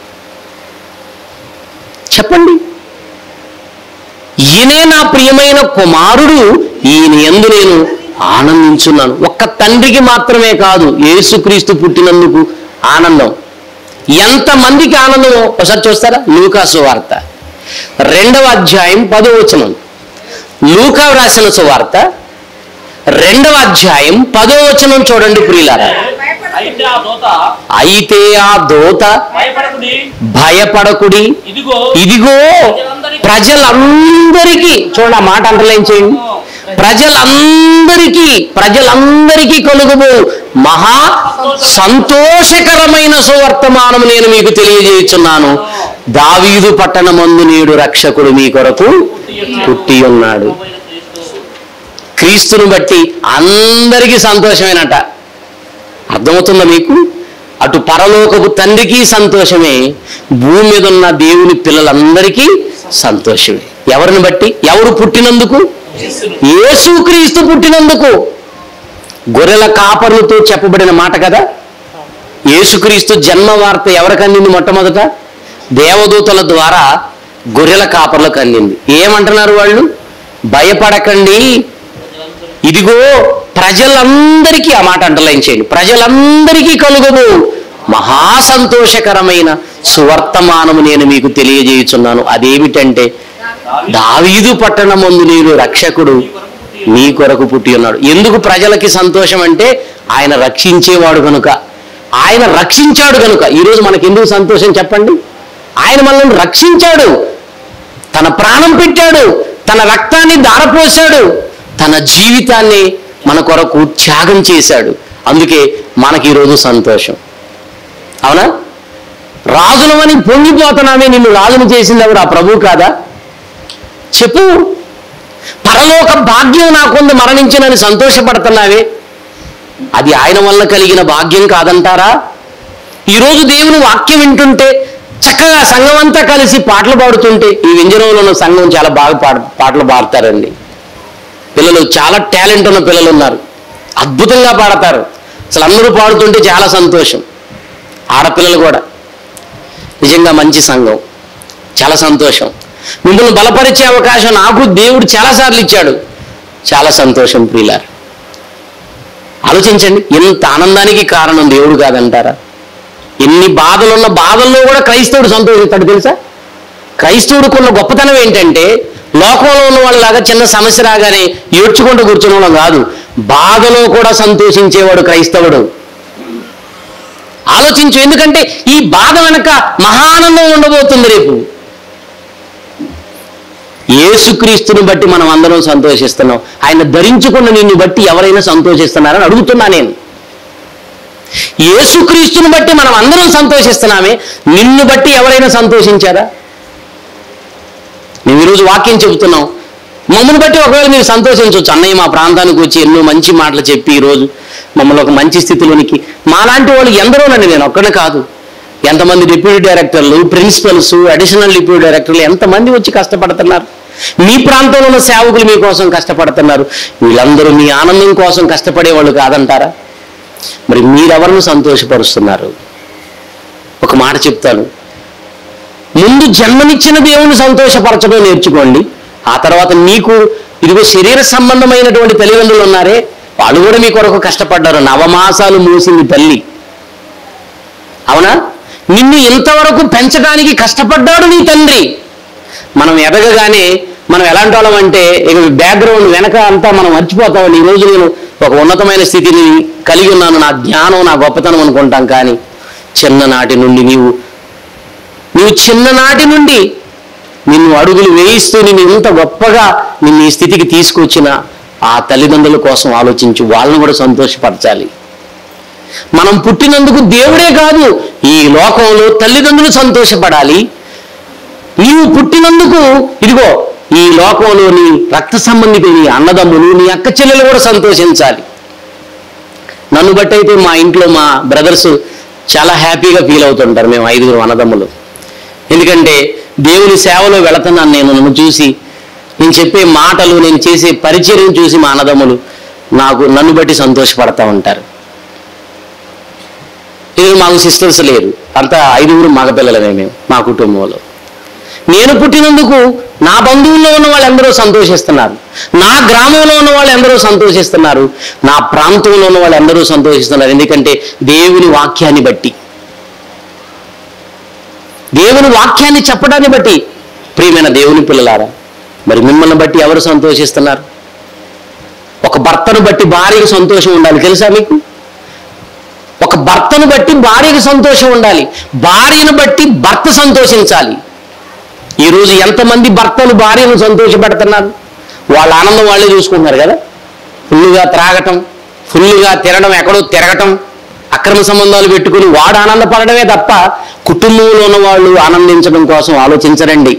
చెప్పండి ఈయనే నా ప్రియమైన కుమారుడు ఈయన ఎందు నేను ఆనందించున్నాను ఒక్క తండ్రికి మాత్రమే కాదు యేసుక్రీస్తు పుట్టినందుకు ఆనందం ఎంతమందికి ఆనందమో ఒకసారి చూస్తారా లూకాసు వార్త రెండవ అధ్యాయం పదో వచనం లూకా రాసిన సువార్త రెండవ అధ్యాయం పదో వచనం చూడండి ప్రియులారా అయితే ఆ దోత అయితే ఆ దోత భయపడకుడి భయపడకుడి ఇదిగో ఇదిగో ప్రజలందరికీ చూడండి ఆ మాట అంటలేం చేయండి ప్రజలందరికీ ప్రజలందరికీ కలుగుబో మహా సంతోషకరమైన సువర్తమానం నేను మీకు తెలియజేయుచున్నాను దావీదు పట్టణమందు నేడు రక్షకుడు మీ కొరకు పుట్టి ఉన్నాడు క్రీస్తుని బట్టి అందరికీ సంతోషమేనట అర్థమవుతుందా మీకు అటు పరలోకపు తండ్రికి సంతోషమే భూమి మీద ఉన్న దేవుని పిల్లలందరికీ సంతోషమే ఎవరిని బట్టి ఎవరు పుట్టినందుకు యేసుక్రీస్తు పుట్టినందుకు గొర్రెల కాపరులతో చెప్పబడిన మాట కదా యేసుక్రీస్తు జన్మ వార్త ఎవరికి అందింది మొట్టమొదట దేవదూతల ద్వారా గొర్రెల కాపర్లకు అందింది ఏమంటున్నారు వాళ్ళు భయపడకండి ఇదిగో ప్రజలందరికీ ఆ మాట అంటలైన్ చేయండి ప్రజలందరికీ కలుగును మహా సంతోషకరమైన సువర్తమానము నేను మీకు తెలియజేయుచున్నాను అదేమిటంటే దావీదు పట్టణమందు నేను రక్షకుడు మీ కొరకు పుట్టి ఉన్నాడు ఎందుకు ప్రజలకి సంతోషం అంటే ఆయన రక్షించేవాడు కనుక ఆయన రక్షించాడు కనుక ఈరోజు మనకి ఎందుకు సంతోషం చెప్పండి ఆయన మనల్ని రక్షించాడు తన ప్రాణం పెట్టాడు తన రక్తాన్ని దారపోశాడు తన జీవితాన్ని మన కొరకు త్యాగం చేశాడు అందుకే మనకి ఈరోజు సంతోషం అవునా రాజులమని పొంగిపోతున్నామే నిన్ను రాజును చేసింది ఎవరు ఆ ప్రభు కాదా చెప్పు పరలోక భాగ్యం నాకుంది మరణించినని సంతోషపడుతున్నావే అది ఆయన వల్ల కలిగిన భాగ్యం కాదంటారా ఈరోజు దేవుని వాక్యం వింటుంటే చక్కగా సంఘం అంతా కలిసి పాటలు పాడుతుంటే ఈ వింజనంలో ఉన్న సంఘం చాలా బాగా పాడ పాటలు పాడతారండి పిల్లలు చాలా టాలెంట్ ఉన్న పిల్లలు ఉన్నారు అద్భుతంగా పాడతారు అసలు అందరూ పాడుతుంటే చాలా సంతోషం ఆడపిల్లలు కూడా నిజంగా మంచి సంఘం చాలా సంతోషం మిమ్మల్ని బలపరిచే అవకాశం నాకు దేవుడు చాలాసార్లు ఇచ్చాడు చాలా సంతోషం ప్రియులారు ఆలోచించండి ఎంత ఆనందానికి కారణం దేవుడు కాదంటారా ఎన్ని బాధలున్న బాధల్లో కూడా క్రైస్తవుడు సంతోషిస్తాడు తెలుసా క్రైస్తవుడికున్న గొప్పతనం ఏంటంటే లోకంలో ఉన్న వాళ్ళలాగా చిన్న సమస్య రాగానే ఏడ్చుకుంటూ కూర్చునడం కాదు బాధలో కూడా సంతోషించేవాడు క్రైస్తవుడు ఆలోచించు ఎందుకంటే ఈ బాధ వెనక మహానందం ఉండబోతుంది రేపు యేసుక్రీస్తుని బట్టి మనం అందరం సంతోషిస్తున్నాం ఆయన ధరించుకున్న నిన్ను బట్టి ఎవరైనా సంతోషిస్తున్నారని అడుగుతున్నా నేను యేసుక్రీస్తుని బట్టి మనం అందరం సంతోషిస్తున్నామే నిన్ను బట్టి ఎవరైనా సంతోషించారా మేము ఈరోజు వాక్యం చెబుతున్నాం మమ్మల్ని బట్టి ఒకవేళ మీరు సంతోషించవచ్చు అన్నయ్య మా ప్రాంతానికి వచ్చి ఎన్నో మంచి మాటలు చెప్పి ఈరోజు మమ్మల్ని ఒక మంచి స్థితిలోనికి మాలాంటి వాళ్ళు ఎందరోనండి నేను ఒక్కడే కాదు ఎంతమంది డిప్యూటీ డైరెక్టర్లు ప్రిన్సిపల్స్ అడిషనల్ డిప్యూటీ డైరెక్టర్లు ఎంతమంది వచ్చి కష్టపడుతున్నారు మీ ప్రాంతంలో ఉన్న సేవకులు మీకోసం కష్టపడుతున్నారు వీళ్ళందరూ మీ ఆనందం కోసం కష్టపడే వాళ్ళు కాదంటారా మరి మీరెవరిని సంతోషపరుస్తున్నారు ఒక మాట చెప్తాను ముందు జన్మనిచ్చిన దేవుని సంతోషపరచడం నేర్చుకోండి ఆ తర్వాత మీకు ఇదిగో శరీర సంబంధమైనటువంటి తల్లిదండ్రులు ఉన్నారే వాళ్ళు కూడా మీ కొరకు కష్టపడ్డారు నవమాసాలు మూసింది తల్లి అవునా నిన్ను ఇంతవరకు పెంచడానికి కష్టపడ్డాడు నీ తండ్రి మనం ఎదగగానే మనం ఎలాంటి వాళ్ళం అంటే ఇక బ్యాక్గ్రౌండ్ వెనక అంతా మనం మర్చిపోతామని ఈ రోజు నేను ఒక ఉన్నతమైన స్థితిని కలిగి ఉన్నాను నా జ్ఞానం నా గొప్పతనం అనుకుంటాం కానీ చిన్ననాటి నుండి నీవు నువ్వు చిన్ననాటి నుండి నిన్ను అడుగులు వేయిస్తూ నిన్ను ఇంత గొప్పగా నిన్ను ఈ స్థితికి తీసుకొచ్చిన ఆ తల్లిదండ్రుల కోసం ఆలోచించి వాళ్ళని కూడా సంతోషపరచాలి మనం పుట్టినందుకు దేవుడే కాదు ఈ లోకంలో తల్లిదండ్రులు సంతోషపడాలి నీవు పుట్టినందుకు ఇదిగో ఈ లోకంలో నీ రక్త సంబంధిత నీ అన్నదమ్ములు నీ అక్క చెల్లెలు కూడా సంతోషించాలి నన్ను బట్టి అయితే మా ఇంట్లో మా బ్రదర్స్ చాలా హ్యాపీగా ఫీల్ అవుతుంటారు మేము ఐదుగురు అన్నదమ్ములు ఎందుకంటే దేవుని సేవలో వెళుతున్నాను నేను నన్ను చూసి నేను చెప్పే మాటలు నేను చేసే పరిచయం చూసి మా అన్నదమ్ములు నాకు నన్ను బట్టి సంతోషపడతా ఉంటారు ఇది మాకు సిస్టర్స్ లేరు అంతా ఐదుగురు మగపిల్లలమే మేము మా కుటుంబంలో నేను పుట్టినందుకు నా బంధువుల్లో ఉన్న వాళ్ళు ఎందరో సంతోషిస్తున్నారు నా గ్రామంలో ఉన్న వాళ్ళు ఎందరో సంతోషిస్తున్నారు నా ప్రాంతంలో ఉన్న వాళ్ళు ఎందరో సంతోషిస్తున్నారు ఎందుకంటే దేవుని వాక్యాన్ని బట్టి దేవుని వాక్యాన్ని చెప్పడాన్ని బట్టి ప్రియమైన దేవుని పిల్లలారా మరి మిమ్మల్ని బట్టి ఎవరు సంతోషిస్తున్నారు ఒక భర్తను బట్టి భార్యకి సంతోషం ఉండాలి తెలుసా మీకు ఒక భర్తను బట్టి భార్యకి సంతోషం ఉండాలి భార్యను బట్టి భర్త సంతోషించాలి ఈరోజు ఎంతమంది భర్తలు భార్యను సంతోషపెడుతున్నారు వాళ్ళ ఆనందం వాళ్ళే చూసుకుంటున్నారు కదా ఫుల్లుగా త్రాగటం ఫుల్లుగా తినడం ఎక్కడో తిరగటం అక్రమ సంబంధాలు పెట్టుకుని వాడు ఆనందపడడమే తప్ప కుటుంబంలో ఉన్న వాళ్ళు ఆనందించడం కోసం ఆలోచించరండి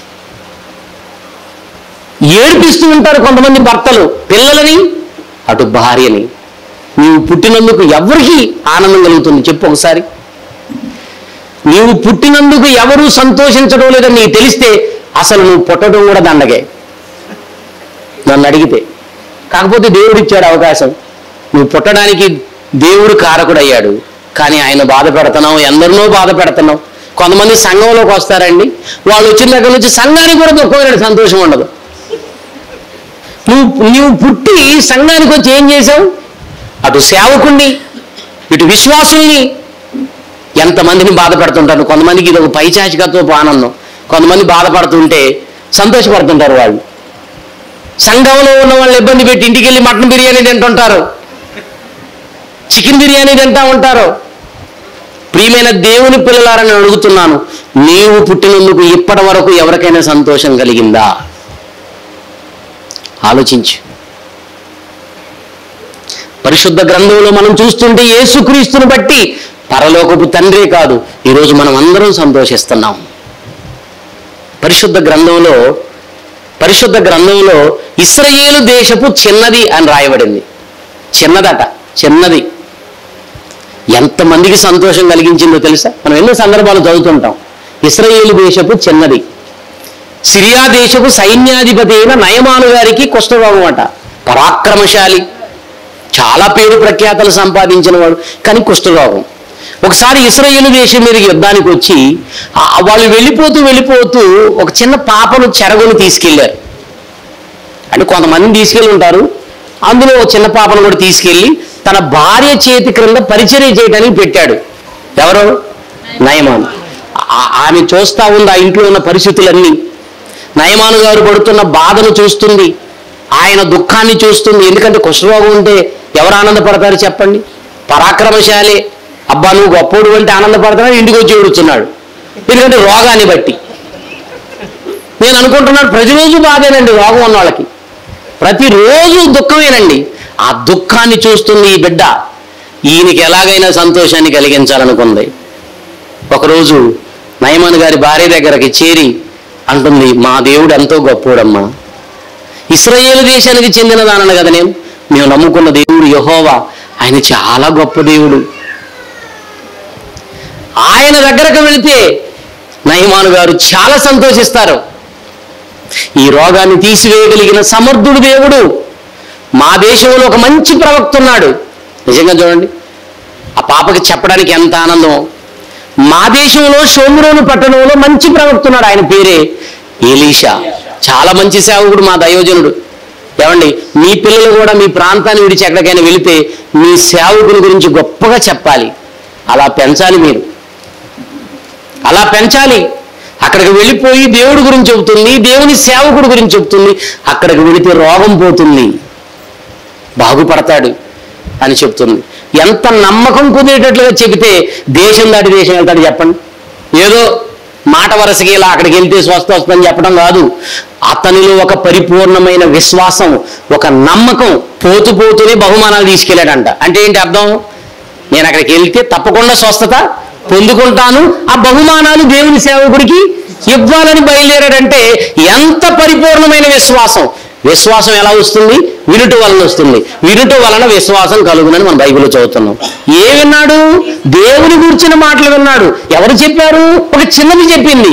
ఏడిపిస్తూ ఉంటారు కొంతమంది భర్తలు పిల్లలని అటు భార్యని నీవు పుట్టినందుకు ఎవరికి ఆనందం కలుగుతుంది చెప్పు ఒకసారి నీవు పుట్టినందుకు ఎవరు సంతోషించడం లేదని నీకు తెలిస్తే అసలు నువ్వు పుట్టడం కూడా దండగే నన్ను అడిగితే కాకపోతే దేవుడు ఇచ్చాడు అవకాశం నువ్వు పుట్టడానికి దేవుడు కారకుడయ్యాడు కానీ ఆయన బాధ పెడుతున్నావు ఎందరినో బాధ పెడుతున్నావు కొంతమంది సంఘంలోకి వస్తారండి వాళ్ళు వచ్చిన దగ్గర నుంచి సంఘానికి కూడా దుఃఖమైన సంతోషం ఉండదు నువ్వు నువ్వు పుట్టి సంఘానికి వచ్చి ఏం చేశావు అటు సేవకుణ్ణి ఇటు విశ్వాసుల్ని ఎంతమందిని బాధ పెడుతుంటారు కొంతమందికి ఇది ఒక పైచాచికత్వపు ఆనందం కొంతమంది బాధపడుతుంటే సంతోషపడుతుంటారు వాళ్ళు సంఘంలో ఉన్న వాళ్ళు ఇబ్బంది పెట్టి ఇంటికి వెళ్ళి మటన్ బిర్యానీ తింటుంటారు చికెన్ బిర్యానీ తింటా ఉంటారు ప్రియమైన దేవుని పిల్లలారని అడుగుతున్నాను నీవు పుట్టినందుకు ఇప్పటి వరకు ఎవరికైనా సంతోషం కలిగిందా ఆలోచించు పరిశుద్ధ గ్రంథంలో మనం చూస్తుంటే యేసుక్రీస్తుని బట్టి పరలోకపు తండ్రే కాదు ఈరోజు మనం అందరం సంతోషిస్తున్నాం పరిశుద్ధ గ్రంథంలో పరిశుద్ధ గ్రంథంలో ఇస్రయేలు దేశపు చిన్నది అని రాయబడింది చిన్నదట చిన్నది ఎంతమందికి సంతోషం కలిగించిందో తెలుసా మనం ఎన్నో సందర్భాలు చదువుతుంటాం ఇస్రాయేలు దేశపు చిన్నది సిరియా దేశపు సైన్యాధిపతి అయిన నయమాను గారికి కుష్ఠరోగం అట పరాక్రమశాలి చాలా పేరు ప్రఖ్యాతలు సంపాదించిన వాడు కానీ కుష్ఠరోగం ఒకసారి ఇస్రాయేల్ దేశం మీదకి యుద్ధానికి వచ్చి ఆ- వాళ్ళు వెళ్ళిపోతూ వెళ్ళిపోతూ ఒక చిన్న పాపను చెరగుని తీసుకెళ్లారు అంటే కొంతమందిని తీసుకెళ్ళి ఉంటారు అందులో ఒక చిన్న పాపను కూడా తీసుకెళ్ళి తన భార్య చేతి క్రింద పరిచర్య చేయడానికి పెట్టాడు ఎవరు నయమాన్ ఆ- ఆమె చూస్తా ఉంది ఆ ఇంట్లో ఉన్న పరిస్థితులన్నీ నయమాను గారు పడుతున్న బాధను చూస్తుంది ఆయన దుఃఖాన్ని చూస్తుంది ఎందుకంటే కుష్ఠరోగం ఉంటే ఎవరు ఆనందపడతారు చెప్పండి పరాక్రమశాలి అబ్బా నువ్వు గొప్పోడు అంటే ఆనందపడతాడు ఇంటికి వచ్చి ఏడుస్తున్నాడు ఎందుకంటే రోగాన్ని బట్టి నేను అనుకుంటున్నాను ప్రతిరోజు బాధేనండి రోగం ఉన్న వాళ్ళకి ప్రతిరోజు దుఃఖమేనండి ఆ దుఃఖాన్ని చూస్తుంది ఈ బిడ్డ ఈయనకి ఎలాగైనా సంతోషాన్ని కలిగించాలనుకుంది ఒకరోజు నయమాన్ గారి భార్య దగ్గరకి చేరి అంటుంది మా దేవుడు ఎంతో గొప్పోడమ్మా ఇస్రాయేల్ దేశానికి చెందిన దానను కదా నేను మేము నమ్ముకున్న దేవుడు యహోవా ఆయన చాలా గొప్ప దేవుడు ఆయన దగ్గరకు వెళితే నయమాను గారు చాలా సంతోషిస్తారు ఈ రోగాన్ని తీసివేయగలిగిన సమర్థుడు దేవుడు మా దేశంలో ఒక మంచి ప్రవక్త ఉన్నాడు నిజంగా చూడండి ఆ పాపకి చెప్పడానికి ఎంత ఆనందం మా దేశంలో షోమ్రోను పట్టణంలో మంచి ప్రవక్త ఉన్నాడు ఆయన పేరే ఎలీషా చాలా మంచి సేవకుడు మా దయోజనుడు ఏమండి మీ పిల్లలు కూడా మీ ప్రాంతాన్ని విడిచి ఎక్కడికైనా వెళితే మీ సేవకుని గురించి గొప్పగా చెప్పాలి అలా పెంచాలి మీరు అలా పెంచాలి అక్కడికి వెళ్ళిపోయి దేవుడి గురించి చెబుతుంది దేవుని సేవకుడి గురించి చెబుతుంది అక్కడికి వెళితే రోగం పోతుంది బాగుపడతాడు అని చెప్తుంది ఎంత నమ్మకం కుదిరేటట్లుగా చెబితే దేశం దాటి దేశం వెళ్తాడు చెప్పండి ఏదో మాట వరసకి ఇలా అక్కడికి వెళ్తే స్వస్థ వస్తుందని చెప్పడం కాదు అతనిలో ఒక పరిపూర్ణమైన విశ్వాసం ఒక నమ్మకం పోతూ పోతూనే బహుమానాలు తీసుకెళ్ళాడంట అంటే ఏంటి అర్థం నేను అక్కడికి వెళ్తే తప్పకుండా స్వస్థత పొందుకుంటాను ఆ బహుమానాలు దేవుని సేవకుడికి ఇవ్వాలని బయలుదేరాడంటే ఎంత పరిపూర్ణమైన విశ్వాసం విశ్వాసం ఎలా వస్తుంది వినుట వలన వస్తుంది వినుట వలన విశ్వాసం కలుగునని మనం బైబిల్లో చదువుతున్నాం ఏ విన్నాడు దేవుని గురించిన మాటలు విన్నాడు ఎవరు చెప్పారు ఒక చిన్నది చెప్పింది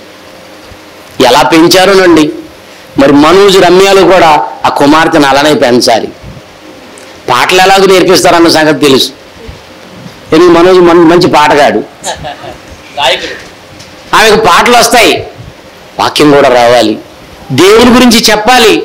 ఎలా పెంచారునండి మరి మనోజు రమ్యాలు కూడా ఆ కుమార్తెను అలానే పెంచాలి పాటలు ఎలాగో నేర్పిస్తారన్న సంగతి తెలుసు ఎందుకు మనోజ్ మన్- మంచి పాటగాడు గాయకుడు ఆమెకు పాటలు వస్తాయి వాక్యం కూడా రావాలి దేవుని గురించి చెప్పాలి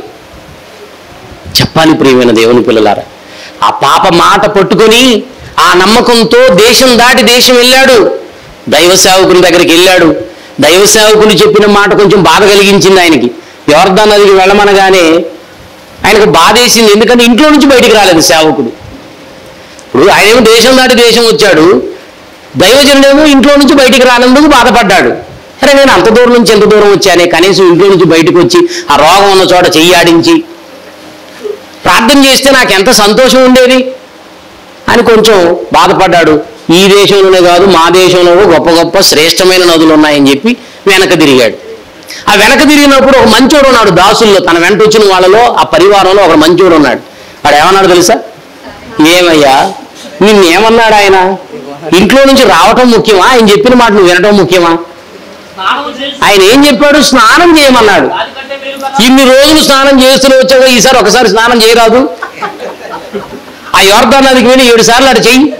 చెప్పాలి ప్రియమైన దేవుని పిల్లలారా ఆ పాప మాట పట్టుకొని ఆ నమ్మకంతో దేశం దాటి దేశం వెళ్ళాడు దైవ సేవకుని దగ్గరికి వెళ్ళాడు దైవ సేవకులు చెప్పిన మాట కొంచెం బాధ కలిగించింది ఆయనకి యోర్దా నదికి వెళ్ళమనగానే ఆయనకు బాధ వేసింది ఎందుకంటే ఇంట్లో నుంచి బయటికి రాలేదు సేవకుడు ఇప్పుడు ఆయనేమో దేశం దాటి దేశం వచ్చాడు దైవజనుడేమో ఇంట్లో నుంచి బయటికి రానందుకు బాధపడ్డాడు అరే నేను అంత దూరం నుంచి ఎంత దూరం వచ్చానే కనీసం ఇంట్లో నుంచి బయటకు వచ్చి ఆ రోగం ఉన్న చోట చెయ్యి ఆడించి ప్రార్థన చేస్తే నాకు ఎంత సంతోషం ఉండేది అని కొంచెం బాధపడ్డాడు ఈ దేశంలోనే కాదు మా దేశంలో కూడా గొప్ప గొప్ప శ్రేష్టమైన నదులు ఉన్నాయని చెప్పి వెనక తిరిగాడు ఆ వెనక తిరిగినప్పుడు ఒక మంచోడు ఉన్నాడు దాసుల్లో తన వెంట వచ్చిన వాళ్ళలో ఆ పరివారంలో ఒక మంచోడు ఉన్నాడు వాడు ఏమన్నాడు తెలుసా ఏమయ్యా నిన్నేమన్నాడు ఆయన ఇంట్లో నుంచి రావటం ముఖ్యమా ఆయన చెప్పిన మాట నువ్వు వినటం ముఖ్యమా స్నానం చేసి ఆయన ఏం చెప్పాడు స్నానం చేయమన్నాడు దానికంటే మేలు కదా ఇన్ని రోజులు స్నానం చేస్తూనే వచ్చాక ఈసారి ఒకసారి స్నానం చేయరాదు ఆ యోర్ధా నదికి వెళ్ళి ఏడు సార్లు అటు చెయ్యి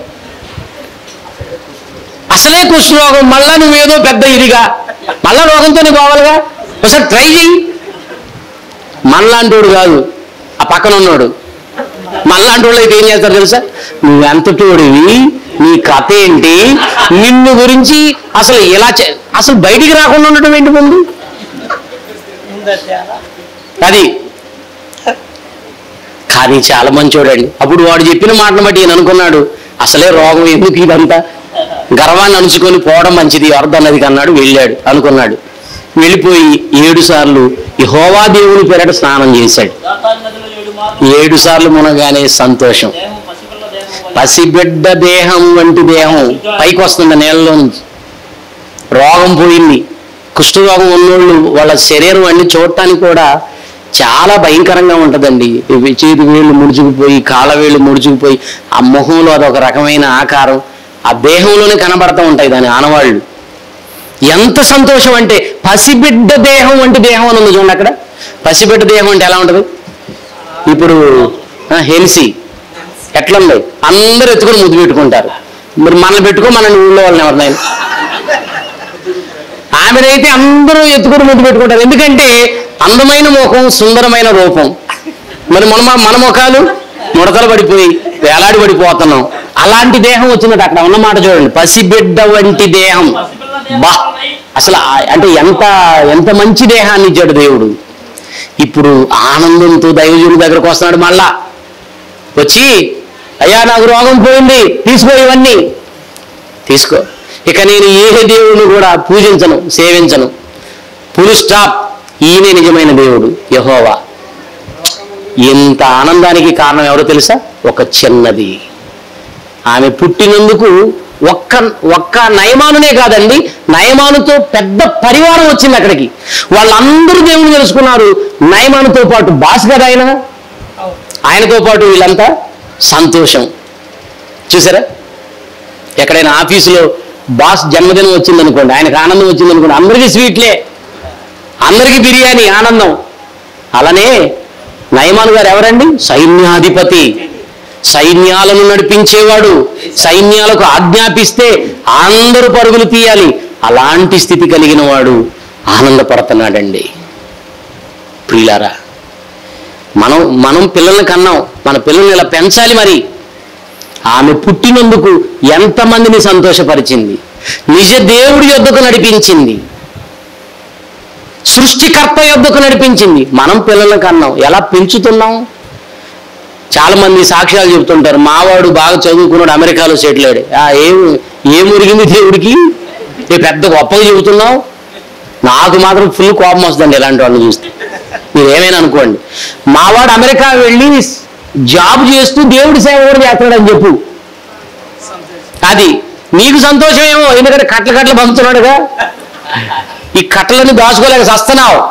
అసలే కుష్ఠరోగం మళ్ళా నువ్వేదో పెద్ద ఇదిగా మళ్ళా రోగంతోనే పోవాలిగా ఒకసారి ట్రై చెయ్యి మనలాంటోడు కాదు ఆ పక్కన ఉన్నాడు మనలాంటి వాళ్ళు అయితే ఏం చేస్తారు తెలుసా నువ్వు ఎంతటోడివి నీ కథ ఏంటి నిన్ను గురించి అసలు ఎలా చే- అసలు బయటికి రాకుండా ఉండటం ఏంటి ముందు ఉందట్టారా అది కానీ చాలా మంచోడండి అప్పుడు వాడు చెప్పిన మాటను బట్టి ఈయన అనుకున్నాడు అసలే రోగం ఎందుకు ఇదంతా గర్వాన్ని అణుచుకొని పోవడం మంచిది అర్థం అన్నది కన్నాడు వెళ్ళాడు అనుకున్నాడు వెళ్ళిపోయి ఏడు సార్లు ఈ హోవా దేవుని పేరట స్నానం చేశాడు దాతాని నదిలో ఏడు మార్లు ఏడు సార్లు మునగానే సంతోషం దేహం పసిపిల్ల దేహం వలె. పసిబిడ్డ దేహం వంటి దేహం పైకి వస్తుంది నేలలో నుంచి రోగం పోయింది కుష్ఠరోగం ఉన్నోళ్ళు వాళ్ళ శరీరం అన్ని చూడటానికి కూడా చాలా భయంకరంగా ఉంటుందండి ఇవి చేతి వేళ్ళు ముడుచుకుపోయి కాళ్ళ వేళ్ళు ముడుచుకుపోయి ఆ మొహంలో అదొక రకమైన ఆకారం ఆ దేహంలోనే కనబడతా ఉంటాయి దాని ఆనవాళ్ళు ఎంత సంతోషం అంటే పసిబిడ్డ దేహం వంటి దేహం అని ఉంది చూడండి అక్కడ పసిబిడ్డ దేహం అంటే ఎలా ఉంటుంది ఇప్పుడు ఆ, హెన్సీ ఎట్లుంది అందరూ ఎత్తుకొని ముద్దు పెట్టుకుంటారు మరి మనల్ని పెట్టుకో మన ఊళ్ళో వాళ్ళని ఎవరినైనా ఆమెనైతే అందరూ ఎత్తుకొని ముద్దు పెట్టుకుంటారు ఎందుకంటే అందమైన ముఖం సుందరమైన రూపం మరి మన మన ముఖాలు ముడతలు పడిపోయి వేలాడి పడిపోతున్నాం అలాంటి దేహం వచ్చినట్టు అక్కడ ఉన్న మాట చూడండి పసిబిడ్డ వంటి దేహం బా అసలు ఆ- అంటే ఎంత ఎంత మంచి దేహాన్ని ఇచ్చాడు దేవుడు ఇప్పుడు ఆనందంతో దైవజుడి దగ్గరకు వస్తున్నాడు మళ్ళా వచ్చి అయ్యా నాకు రోగం పోయింది తీసుకో ఇవన్నీ తీసుకో ఇక నేను ఏ దేవుడిని కూడా పూజించను సేవించను ఫుల్ స్టాప్ ఈయనే నిజమైన దేవుడు యహోవా ఇంత ఆనందానికి కారణం ఎవరో తెలుసా ఒక చిన్నది ఆమె పుట్టినందుకు ఒక్క ఒక్క నయమానునే కాదండి నయమానుతో పెద్ద పరివారం వచ్చింది అక్కడికి వాళ్ళందరూ దేవుని తెలుసుకున్నారు నయమానుతో పాటు బాస్ కదా ఆయన ఆయనతో పాటు వీళ్ళంతా సంతోషం చూసారా ఎక్కడైనా ఆఫీసులో బాస్ జన్మదినం వచ్చిందనుకోండి ఆయనకు ఆనందం వచ్చిందనుకోండి అందరికీ స్వీట్లే అందరికీ బిర్యానీ ఆనందం అలానే నయమాన్ గారు ఎవరండి సైన్యాధిపతి సైన్యాలను నడిపించేవాడు సైన్యాలకు ఆజ్ఞాపిస్తే అందరూ పరుగులు తీయాలి అలాంటి స్థితి కలిగిన వాడు ఆనందపడుతున్నాడండి ప్రియులారా మనం మనం పిల్లల్ని కన్నాం మన పిల్లల్ని ఇలా పెంచాలి మరి ఆమె పుట్టినందుకు ఎంతమందిని సంతోషపరిచింది నిజ దేవుడి యొద్దకు నడిపించింది సృష్టికర్త యొద్దకు నడిపించింది మనం పిల్లల్ని కన్నాం ఎలా పెంచుతున్నాం చాలా మంది సాక్ష్యాలు చెప్తుంటారు మావాడు బాగా చదువుకున్నాడు అమెరికాలో సెటిల్ అయ్యాడు ఆ, ఏం ఏం మురిగింది దేవుడికి ఏ పెద్ద గొప్పగా చెబుతున్నావు నాకు మాత్రం ఫుల్ కోపం వస్తుందండి ఇలాంటి వాళ్ళని చూస్తే మీరు ఏమైనా అనుకోండి మావాడు అమెరికా వెళ్ళి జాబ్ చేస్తూ దేవుడి సేవ కూడా చేస్తున్నాడని చెప్పు అది నీకు సంతోషమేమో ఎందుకంటే కట్ల కట్ల పంపుతున్నాడుగా ఈ కట్టలని దాచుకోలేక సస్తున్నావు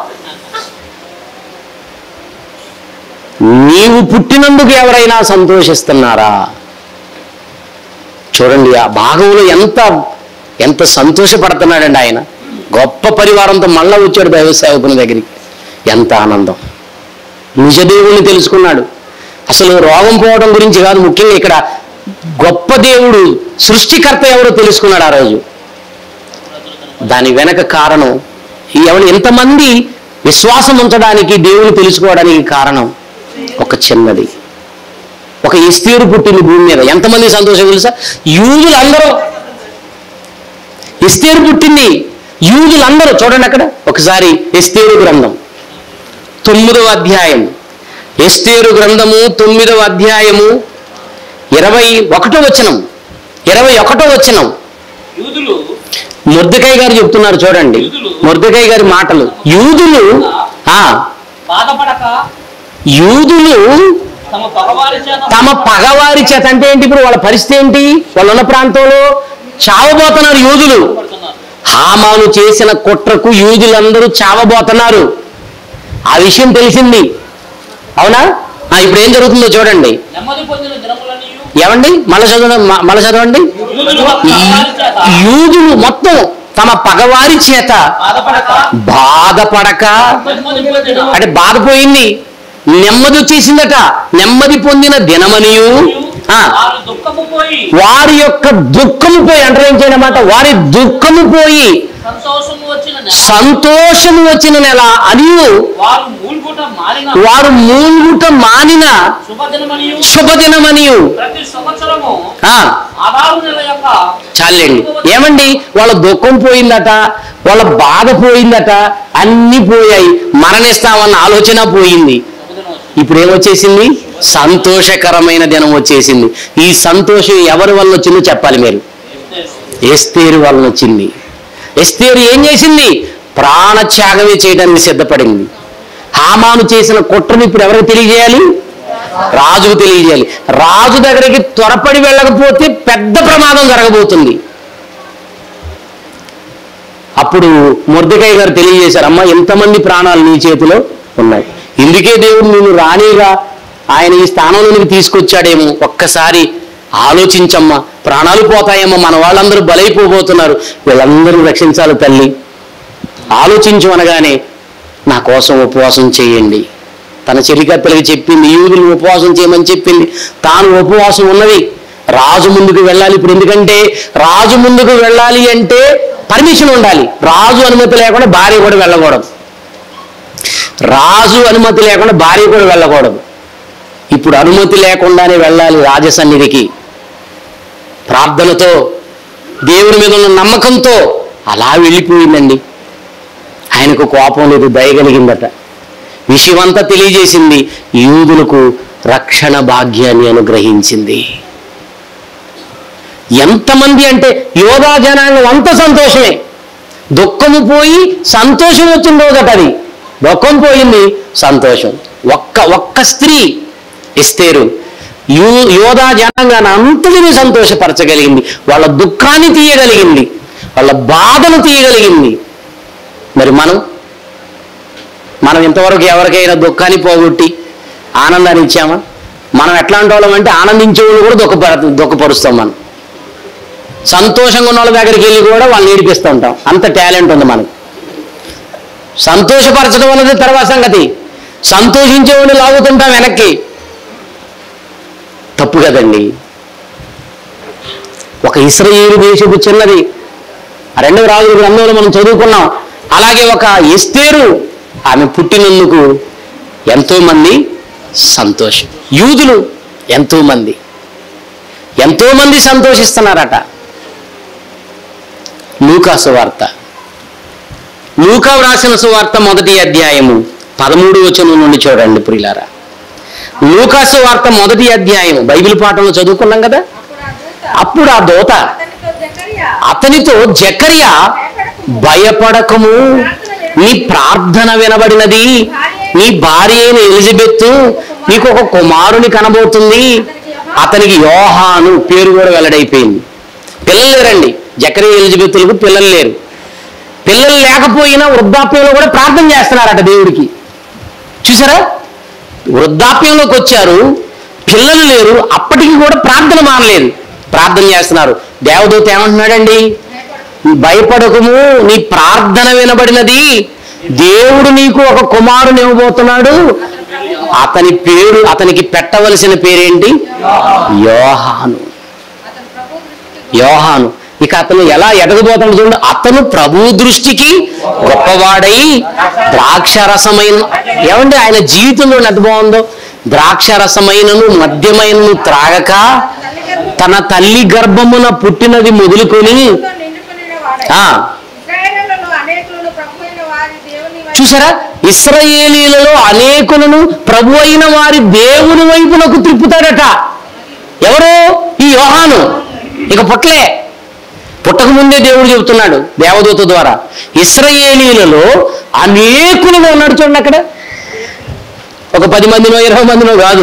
నీవు పుట్టినందుకు ఎవరైనా సంతోషిస్తున్నారా చూడండి ఆ భాగంలో ఎంత ఎంత సంతోషపడుతున్నాడండి ఆయన గొప్ప పరివారంతో మళ్ళా వచ్చాడు దైవ సేవకుని దగ్గరికి ఎంత ఆనందం నిజదేవుణ్ణి తెలుసుకున్నాడు అసలు రోగం పోవడం గురించి కాదు ముఖ్యంగా ఇక్కడ గొప్ప దేవుడు సృష్టికర్త ఎవరో తెలుసుకున్నాడు ఆ రోజు దాని వెనక కారణం ఎవరు ఎంతమంది విశ్వాసం ఉంచడానికి దేవుని తెలుసుకోవడానికి కారణం ఒక చిన్నది ఒక ఇస్తీరు పుట్టింది భూమి మీద ఎంతమంది సంతోషం తెలుసా యూదులందరూ ఇస్తేరు పుట్టింది యూదులందరూ చూడండి అక్కడ ఒకసారి ఎస్తేరు గ్రంథం తొమ్మిదవ అధ్యాయం ఎస్తేరు గ్రంథము తొమ్మిదవ అధ్యాయము ఇరవై ఒకటో వచనం ఇరవై ఒకటో వచనం యూదులు ముర్దకై గారు చెప్తున్నారు చూడండి ముర్దకై గారి మాటలు యూదులు ఆ బాధపడక యూదులు తమ పగవారి చేత తమ పగవారి చేత అంటే ఏంటి ఇప్పుడు వాళ్ళ పరిస్థితి ఏంటి వాళ్ళు ఉన్న ప్రాంతంలో చావబోతున్నారు యూదులు పడుతున్నారు హామాను చేసిన కుట్రకు యూదులందరూ చావబోతున్నారు ఆ విషయం తెలిసింది అవునా ఆ, ఇప్పుడు ఏం జరుగుతుందో చూడండి నెమ్మది పొందిన దినములని ఏమండి మళ్ళీ చదవండి మ- మళ్ళీ చదవండి యూదులు పగవారి చేత యూదులు మొత్తం తమ పగవారి చేత బాధపడక బాధపడక నెమ్మది పొందిన అంటే బాధపోయింది నెమ్మది వచ్చేసిందట నెమ్మది పొందిన దినమనియు ఆ, వారు దుఃఖము పోయి వారి యొక్క దుఃఖము పోయి అంటరించేనమాట వారి దుఃఖము పోయి సంతోషము వచ్చిన నెల సంతోషము వచ్చిన నెల అనియు వారు మూల్గుట మారిన వారు మూలుగుట మానిన శుభదినమనియు శుభదినమనియు ప్రతి సంవత్సరము ఆ, ఆదారు నెల యొక్క చాలండి ఏమండి వాళ్ళ దుఃఖం పోయిందట వాళ్ళ బాధ పోయిందట అన్ని పోయాయి మరణిస్తామన్న ఆలోచన పోయింది శుభదినం వచ్చింది. ఇప్పుడు ఏమొచ్చేసింది సంతోషకరమైన దినం వచ్చేసింది ఈ సంతోషం ఎవరి వల్ల వచ్చిందో చెప్పాలి మీరు ఎస్తేరు వలన వచ్చింది ఎస్తేరు ఏం చేసింది ప్రాణత్యాగమే చేయడానికి సిద్ధపడింది హామాను చేసిన కుట్రను ఇప్పుడు ఎవరికి తెలియజేయాలి రాజుకు తెలియజేయాలి రాజు దగ్గరికి త్వరపడి వెళ్ళకపోతే పెద్ద ప్రమాదం జరగబోతుంది అప్పుడు మురదకాయ గారు తెలియజేశారు అమ్మ ఎంతమంది ప్రాణాలు నీ చేతిలో ఉన్నాయి ఇందుకే దేవుడు నేను రాణిగా ఆయన ఈ స్థానంలోనికి తీసుకొచ్చాడేమో ఒక్కసారి ఆలోచించమ్మా ప్రాణాలు పోతాయమ్మా మన వాళ్ళందరూ బలైపోబోతున్నారు వీళ్ళందరూ రక్షించాలి తల్లి ఆలోచించు అనగానే నా కోసం ఉపవాసం చేయండి తన చెలికత్తెలకి చెప్పింది యూదులు ఉపవాసం చేయమని చెప్పింది తాను ఉపవాసం ఉన్నది రాజు ముందుకు వెళ్ళాలి ఇప్పుడు ఎందుకంటే రాజు ముందుకు వెళ్ళాలి అంటే పర్మిషన్ ఉండాలి రాజు అనుమతి లేకుండా భార్య కూడా వెళ్ళకూడదు రాజు అనుమతి లేకుండా భార్య కూడా వెళ్ళకూడదు ఇప్పుడు అనుమతి లేకుండానే వెళ్ళాలి రాజసన్నిధికి ప్రార్థనతో దేవుని మీద ఉన్న నమ్మకంతో అలా వెళ్ళిపోయిందండి ఆయనకు కోపం లేదు దయగలిగిందట విషయమంతా తెలియజేసింది యూదులకు రక్షణ భాగ్యాన్ని అనుగ్రహించింది ఎంతమంది అంటే యోగా జనాంగం అంత సంతోషమే దుఃఖము పోయి సంతోషం వచ్చిన రోజట అది దుఃఖం పోయింది సంతోషం ఒక్క ఒక్క స్త్రీ ఇస్తేరు యూ యోధా జనాంగాన్ని అంతటిని సంతోషపరచగలిగింది వాళ్ళ దుఃఖాన్ని తీయగలిగింది వాళ్ళ బాధను తీయగలిగింది మరి మనం మనం ఇంతవరకు ఎవరికైనా దుఃఖాన్ని పోగొట్టి ఆనందాన్ని ఇచ్చామా మనం ఎట్లాంటి వాళ్ళం అంటే ఆనందించే వాళ్ళు కూడా దుఃఖపర దుఃఖపరుస్తాం మనం సంతోషంగా ఉన్న వాళ్ళ దగ్గరికి వెళ్ళి కూడా వాళ్ళని ఏడిపిస్తూ ఉంటాం అంత టాలెంట్ ఉంది మనకు సంతోషపరచడం అన్నది తర్వాత సంగతి సంతోషించే వాళ్ళు లాగుతుంటాం వెనక్కి తప్పు కదండి ఒక ఇస్రాయేలు దేశపు చిన్నది ఆ రెండవ రాజుల గ్రంథంలో మనం చదువుకున్నాం అలాగే ఒక ఎస్తేరు ఆమె పుట్టినందుకు ఎంతో మంది సంతోషం యూదులు ఎంతో మంది ఎంతో మంది సంతోషిస్తున్నారట లూకా సువార్త లూకా వ్రాసిన సువార్త మొదటి అధ్యాయము పదమూడు వచనం నుండి చూడండి ప్రియులారా లూకా సువార్త మొదటి అధ్యాయం బైబిల్ పాఠంలో చదువుకున్నాం కదా అప్పుడు ఆ దోత అతనితో జకరియా భయపడకము నీ ప్రార్థన వినబడినది నీ భార్య అయిన ఎలిజబెత్ నీకు ఒక కుమారుని కనబోతుంది అతనికి యోహాను పేరు కూడా వెల్లడైపోయింది పిల్లలు లేరండి జకరియా ఎలిజబెత్తులకు పిల్లలు లేరు పిల్లలు లేకపోయినా వృద్ధాప్యంలో కూడా ప్రార్థన చేస్తున్నారట దేవుడికి చూసారా వృద్ధాప్యంలోకి వచ్చారు పిల్లలు లేరు అప్పటికి కూడా ప్రార్థన మానలేదు ప్రార్థన చేస్తున్నారు దేవదూత ఏమంటున్నాడండి భయపడకము నీ ప్రార్థన వినబడినది దేవుడు నీకు ఒక కుమారుని ఇవ్వబోతున్నాడు అతని పేరు అతనికి పెట్టవలసిన పేరేంటి యోహాను యోహాను ఇక అతను ఎలా ఎదగబోతాడు చూడండి అతను ప్రభు దృష్టికి గొప్పవాడై ద్రాక్షరసమైన ఏమండి ఆయన జీవితంలో ఎంత బాగుందో ద్రాక్షరసమైనను మద్యమైనను త్రాగక తన తల్లి గర్భమున పుట్టినది మొదలుకొని ఆ, చూసారా ఇస్రాయేలీలలో అనేకులను ప్రభు అయిన వారి దేవుని వైపునకు త్రిప్పుతాడట ఎవరు ఈ యోహాను ఇక పుట్టలే పుట్టక ముందే దేవుడు చెబుతున్నాడు దేవదూత ద్వారా ఇస్రాయేలీలలో అనేకులను ఉన్నాడు చూడండి అక్కడ ఒక పది మందినో ఇరవై మందినో కాదు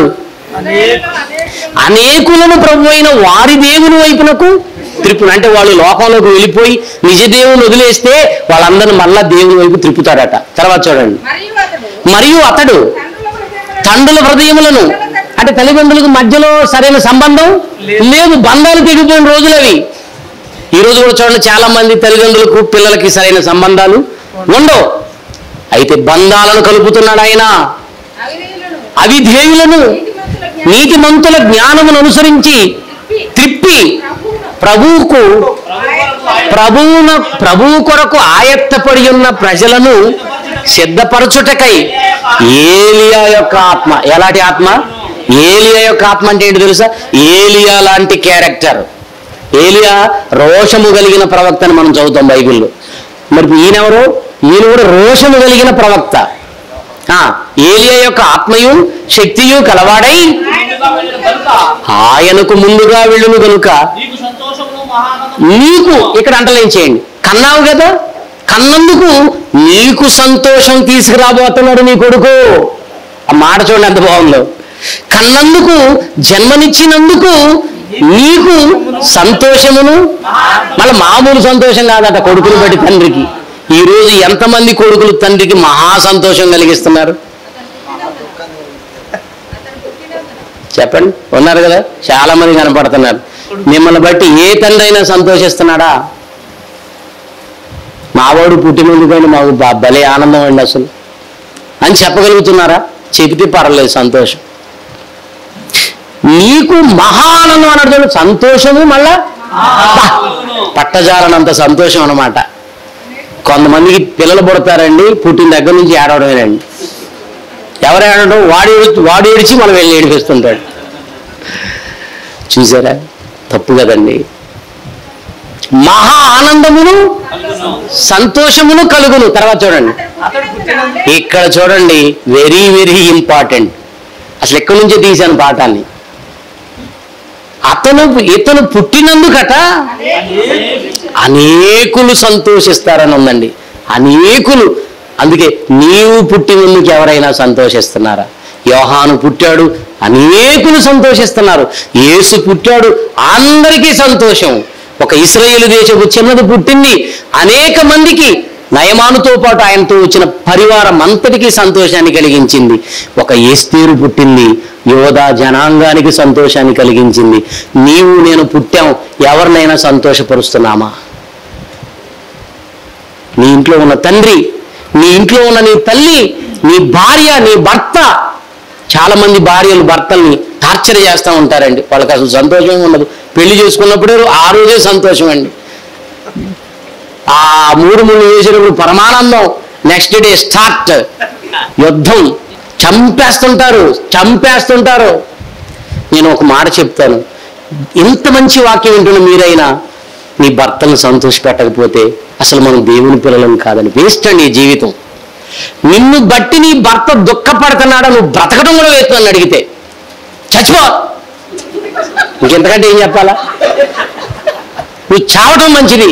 అనేకులను ప్రభు అయిన వారి దేవుని వైపునకు త్రిప్పును అంటే వాళ్ళు లోకంలోకి వెళ్ళిపోయి నిజ దేవుని వదిలేస్తే వాళ్ళందరిని మళ్ళా దేవుని వైపు త్రిప్పుతాడట తర్వాత చూడండి మరియు అతడు తండ్రుల హృదయములను అంటే తల్లిదండ్రులకు మధ్యలో సరైన సంబంధం లేదు బంధాలు తెగిపోయిన రోజులు అవి ఈ రోజు కూడా చూడండి చాలా మంది తల్లిదండ్రులకు పిల్లలకి సరైన సంబంధాలు ఉండవు అయితే బంధాలను కలుపుతున్నాడు ఆయన అవిధేయులను నీతిమంతుల జ్ఞానమును అనుసరించి త్రిప్పి ప్రభువుకు ప్రభువున ప్రభువు కొరకు ఆయత్తపడి ఉన్న ప్రజలను సిద్ధపరచుటకై ఏలియా యొక్క ఆత్మ ఎలాంటి ఆత్మ ఏలియా యొక్క ఆత్మ అంటే ఏంటి తెలుసా ఏలియా లాంటి క్యారెక్టర్ ఏలియా రోషము కలిగిన ప్రవక్త అని మనం చదువుతాం బైబిల్లో మరి ఈయనెవరు ఈయన కూడా రోషము కలిగిన ప్రవక్త ఆ, ఏలియా యొక్క ఆత్మయు శక్తియు కలవాడై ముందుగా వెళ్ళిన కనుక ఆయనకు ముందుగా వెళ్ళును గనుక నీకు సంతోషమును మహానందము నీకు ఇక్కడ అంటలేం చేయండి కన్నావు కదా కన్నందుకు నీకు సంతోషం తీసుకురాబోతున్నాడు నీ కొడుకు ఆ మాట చూడండి ఎంత బాగుందో కన్నందుకు జన్మనిచ్చినందుకు నీకు సంతోషమును మళ్ళీ మామూలు సంతోషం కాదట కొడుకులు బట్టి తండ్రికి ఈ రోజు ఎంతమంది కొడుకులు తండ్రికి మహా సంతోషం కలిగిస్తున్నారు చెప్పండి ఉన్నారు కదా చాలా మంది కనపడుతున్నారు మిమ్మల్ని బట్టి ఏ తండ్రి అయినా సంతోషిస్తున్నాడా మావాడు పుట్టినందుకని మాకు బ- భలే ఆనందం అండి అసలు అని చెప్పగలుగుతున్నారా చెబితే పర్లేదు సంతోషం నీకు మహా ఆనందం అన్నట్టు సంతోషము మళ్ళా బా, పట్టజాలనంత సంతోషం అన్నమాట కొంతమందికి పిల్లలు పుడతారండి పుట్టిన దగ్గర నుంచి ఏడవడమేనండి ఎవరు ఏడవడం వాడు ఏడు వాడు ఏడిచి మనం వెళ్ళి ఏడిపిస్తుంటాడు చూసారా తప్పు కదండి మహా ఆనందమును సంతోషమును కలుగును తర్వాత చూడండి ఇక్కడ చూడండి వెరీ వెరీ ఇంపార్టెంట్ అసలు ఎక్కడి నుంచే తీశాను పాఠాన్ని అతను ఇతను పుట్టినందుకట అనేకులు సంతోషిస్తారని ఉందండి అనేకులు అందుకే నీవు పుట్టినందుకు ఎవరైనా సంతోషిస్తున్నారా యోహాను పుట్టాడు అనేకులు సంతోషిస్తున్నారు యేసు పుట్టాడు అందరికీ సంతోషం ఒక ఇస్రాయేల్ దేశపు చిన్నది పుట్టింది అనేక మందికి నయమానుతో పాటు ఆయనతో వచ్చిన పరివారం అంతటికీ సంతోషాన్ని కలిగించింది ఒక ఏస్తేరు పుట్టింది యోధా జనాంగానికి సంతోషాన్ని కలిగించింది నీవు నేను పుట్టాం ఎవరినైనా సంతోషపరుస్తున్నామా నీ ఇంట్లో ఉన్న తండ్రి నీ ఇంట్లో ఉన్న నీ తల్లి నీ భార్య నీ భర్త చాలా మంది భార్యలు భర్తల్ని టార్చర్ చేస్తూ ఉంటారండి వాళ్ళకి అసలు సంతోషం ఉండదు పెళ్లి చేసుకున్నప్పుడే ఆ రోజే సంతోషం అండి ఆ మూడు ముళ్ళు వేసినప్పుడు పరమానందం నెక్స్ట్ డే స్టార్ట్ యుద్ధం చంపేస్తుంటారు చంపేస్తుంటారు నేను ఒక మాట చెప్తాను ఇంత మంచి వాక్యం వింటున్న మీరైనా నీ భర్తను సంతోషపెట్టకపోతే అసలు మనం దేవుని పిల్లలం కాదని వేస్ట్ అండి ఈ జీవితం నిన్ను బట్టి నీ భర్త దుఃఖపడుతున్నాడా నువ్వు బ్రతకడం కూడా వేస్ట్ అని అడిగితే చచ్చిపో ఇంకెంతకంటే ఏం చెప్పాలా నువ్వు చావటం మంచిది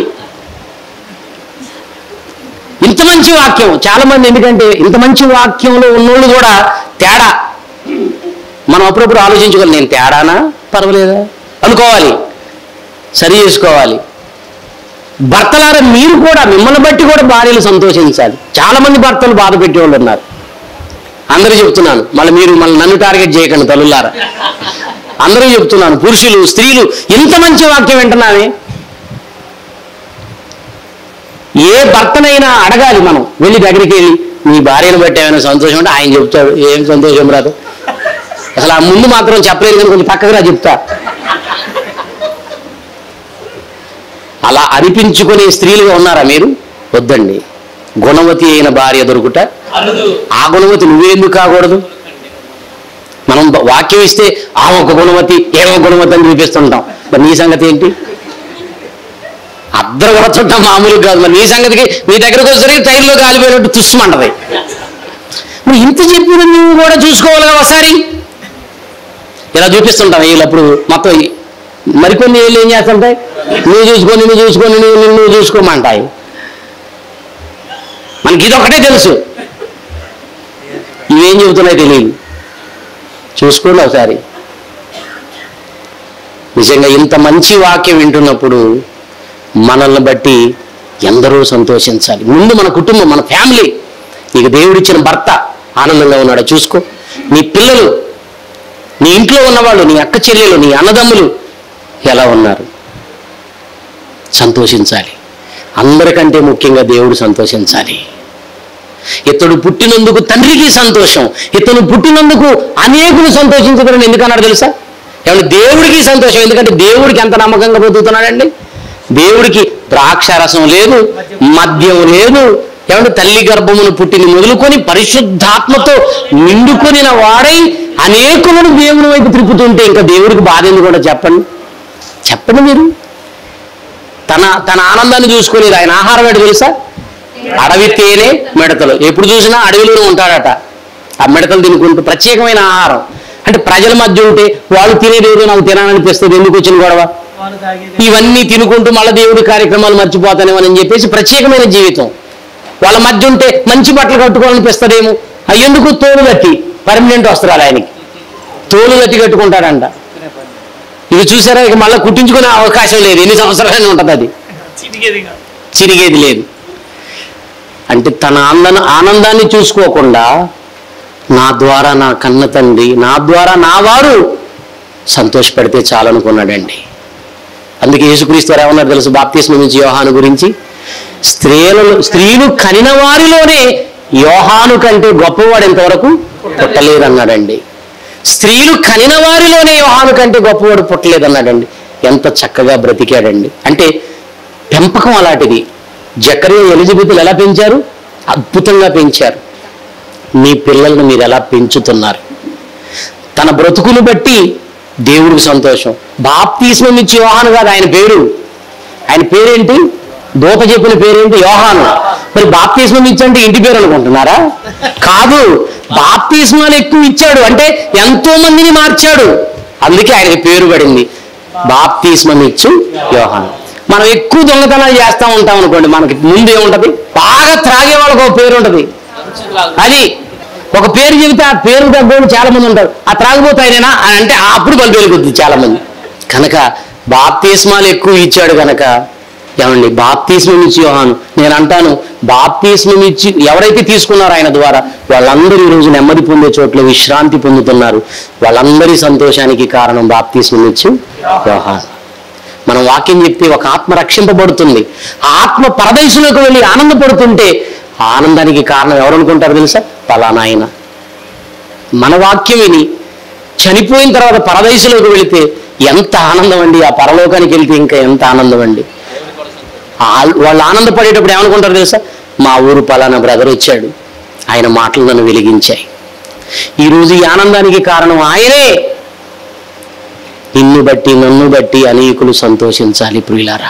ఇంత మంచి వాక్యం చాలా మంది ఎందుకంటే ఇంత మంచి వాక్యంలో ఉన్నోళ్ళు కూడా తేడా మనం అప్పుడప్పుడు ఆలోచించుకోవాలి నేను తేడానా పర్వాలేదా అనుకోవాలి సరి చేసుకోవాలి భర్తలారా మీరు కూడా మిమ్మల్ని బట్టి కూడా భార్యలు సంతోషించాలి చాలా మంది భర్తలు బాధ పెట్టేవాళ్ళు ఉన్నారు అందరూ చెప్తున్నాను మళ్ళీ మీరు మళ్ళీ నన్ను టార్గెట్ చేయకండి తల్లులారా అందరూ చెప్తున్నాను పురుషులు స్త్రీలు ఇంత మంచి వాక్యం వింటున్నామే ఏ భర్తనైనా అడగాలి మనం వెళ్ళి దగ్గరికి వెళ్ళి మీ భార్యను బట్టి ఏమైనా సంతోషం అంటే ఆయన చెప్తాడు ఏం సంతోషం రాదు అసలు ఆ ముందు మాత్రం చెప్పలేదు కానీ కొంచెం పక్కకు రా చెప్తా అలా అనిపించుకునే స్త్రీలుగా ఉన్నారా మీరు వద్దండి గుణవతి అయిన భార్య దొరుకుట ఆ గుణవతి నువ్వెందుకు కాకూడదు మనం బ- వాక్యం ఇస్తే ఆ ఒక గుణవతి ఏ ఒక గుణవతి అని చూపిస్తుంటాం మరి నీ సంగతి ఏంటి అద్దరు కొడుతుంటాం మామూలు కాదు మరి నీ సంగతికి నీ దగ్గరకు వచ్చేసరికి టైర్లో కాలిపోయినట్టు తుస్సుమంటది నువ్వు ఇంత చెప్పిన నువ్వు కూడా చూసుకోవాలి కదా ఒకసారి ఇలా చూపిస్తుంటాం వీళ్ళప్పుడు మొత్తం ఈ- మరికొన్ని వీళ్ళు ఏం చేస్తుంటాయి నువ్వు చూసుకొని నువ్వు చూసుకొని నువ్వు నిన్ను చూసుకోమంటాయి మనకి ఇది ఒకటే తెలుసు ఇవేం చెబుతున్నాయి తెలియదు చూసుకోండి ఒకసారి నిజంగా ఇంత మంచి వాక్యం వింటున్నప్పుడు మనల్ని బట్టి ఎందరో సంతోషించాలి ముందు మన కుటుంబం మన ఫ్యామిలీ నీకు దేవుడిచ్చిన భర్త ఆనందంగా ఉన్నాడో చూసుకో నీ పిల్లలు నీ ఇంట్లో ఉన్నవాళ్ళు నీ అక్క చెల్లెలు నీ అన్నదమ్ములు ఎలా ఉన్నారు సంతోషించాలి అందరికంటే ముఖ్యంగా దేవుడు సంతోషించాలి ఇతడు పుట్టినందుకు తండ్రికి సంతోషం ఇతను పుట్టినందుకు అనేకులు సంతోషించుతారని ఎందుకన్నాడు తెలుసా ఏమంటే దేవుడికి సంతోషం ఎందుకంటే దేవుడికి ఎంత నమ్మకంగా బతుకుతున్నాడండి దేవుడికి ద్రాక్ష రసం లేదు మద్యం లేదు ఏమంటే తల్లి గర్భమును పుట్టిని మొదలుకొని పరిశుద్ధాత్మతో నిండుకొనిన వాడై అనేకులను దేవుని వైపు తిప్పుతుంటే ఇంకా దేవుడికి బాధ ఎందుకు కూడా చెప్పండి చెప్పండి మీరు తన తన ఆనందాన్ని చూసుకునేది ఆయన ఆహారం ఏంటో తెలుసా అడవి తేనె మిడతలు ఎప్పుడు చూసినా అడవిలోనే ఉంటాడట ఆ మిడతలు తినుకుంటూ ప్రత్యేకమైన ఆహారం అంటే ప్రజల మధ్య ఉంటే వాళ్ళు తినేది ఏదో నాకు తినాలనిపిస్తుంది ఎందుకు వచ్చిన గొడవ వాళ్ళు తాగేది ఇవన్నీ తినుకుంటూ మళ్ళీ దేవుడి కార్యక్రమాలు మర్చిపోతానేమని చెప్పేసి ప్రత్యేకమైన జీవితం వాళ్ళ మధ్య ఉంటే మంచి బట్టలు కట్టుకోవాలనిపిస్తుందేమో అవి ఎందుకు తోలు కట్టి పర్మనెంట్ వస్త్రాలు ఆయనకి తోలు కట్టి కట్టుకుంటాడంట ఇది చూసారా ఇక మళ్ళీ కుట్టించుకునే అవకాశం లేదు ఎన్ని సంవత్సరాలైనా ఉంటుంది అది చిరిగేది కాదు చిరిగేది లేదు అంటే తన ఆనంద ఆనందాన్ని చూసుకోకుండా నా ద్వారా నా కన్న తండ్రి నా ద్వారా నా వారు సంతోషపడితే చాలనుకున్నాడండి అందుకే యేసుక్రీస్తు వారు ఏమన్నారు తెలుసు బాప్తిస్మ నుంచి యోహాను గురించి స్త్రీలలో స్త్రీలు కనిన వారిలోనే యోహాను కంటే గొప్పవాడు ఎంతవరకు పుట్టలేదన్నాడండి స్త్రీలు కనిన వారిలోనే యోహాను కంటే గొప్పవాడు పుట్టలేదన్నాడండి ఎంత చక్కగా బ్రతికాడండి అంటే పెంపకం అలాంటిది జకరియా ఎలిజబెత్లు ఎలా పెంచారు అద్భుతంగా పెంచారు మీ పిల్లల్ని మీరు ఎలా పెంచుతున్నారు తన బ్రతుకును బట్టి దేవుడికి సంతోషం బాప్తీస్మం ఇచ్చి యోహాను కాదు ఆయన పేరు ఆయన పేరేంటి దూత చెప్పిన పేరేంటి యోహాను మరి బాప్తీస్మం ఇచ్చంటే ఇంటి పేరు అనుకుంటున్నారా కాదు బాప్తీస్మాలు ఎక్కువ ఇచ్చాడు అంటే ఎంతో మందిని మార్చాడు అందుకే ఆయనకి పేరు పడింది బాప్తీస్మం ఇచ్చు యోహాను మనం ఎక్కువ దొంగతనాలు చేస్తా ఉంటాం అనుకోండి మనకి ముందు ఏముంటది బాగా త్రాగే వాళ్ళకి ఒక పేరు ఉంటది అది ఒక పేరు చెబితే ఆ పేరు తగ్గోడు చాలా మంది ఉంటారు ఆ త్రాగిపోతాయినేనా అని అంటే ఆ అప్పుడు బలి వెలుగుద్ది చాలా మంది కనుక బాప్తిస్మాలు ఎక్కువ ఇచ్చాడు కనుక ఏమండి బాప్తిస్మం ఇచ్చి యోహాను నేను అంటాను బాప్తిస్మం ఇచ్చి ఎవరైతే తీసుకున్నారో ఆయన ద్వారా వాళ్ళందరూ ఈ రోజు నెమ్మది పొందే చోట్ల విశ్రాంతి పొందుతున్నారు వాళ్ళందరి సంతోషానికి కారణం బాప్తిస్మం ఇచ్చి యోహాను మనం వాక్యం చెప్తే ఒక ఆత్మ రక్షింపబడుతుంది ఆ ఆత్మ పరదేశంలోకి వెళ్ళి ఆనందపడుతుంటే ఆ ఆనందానికి కారణం ఎవరు అనుకుంటారు తెలుసా పలానా ఆయన మన వాక్యం విని చనిపోయిన తర్వాత పరదేశంలోకి వెళితే ఎంత ఆనందం అండి ఆ పరలోకానికి వెళ్తే ఇంకా ఎంత ఆనందం అండి ఆ- వాళ్ళు ఆనందపడేటప్పుడు ఏమనుకుంటారు తెలుసా మా ఊరు పలానా బ్రదర్ వచ్చాడు ఆయన మాటలు నన్ను వెలిగించాయి ఈరోజు ఈ ఆనందానికి కారణం ఆయనే నిన్ను బట్టి నన్ను బట్టి అనేకులు సంతోషించాలి ప్రియులారా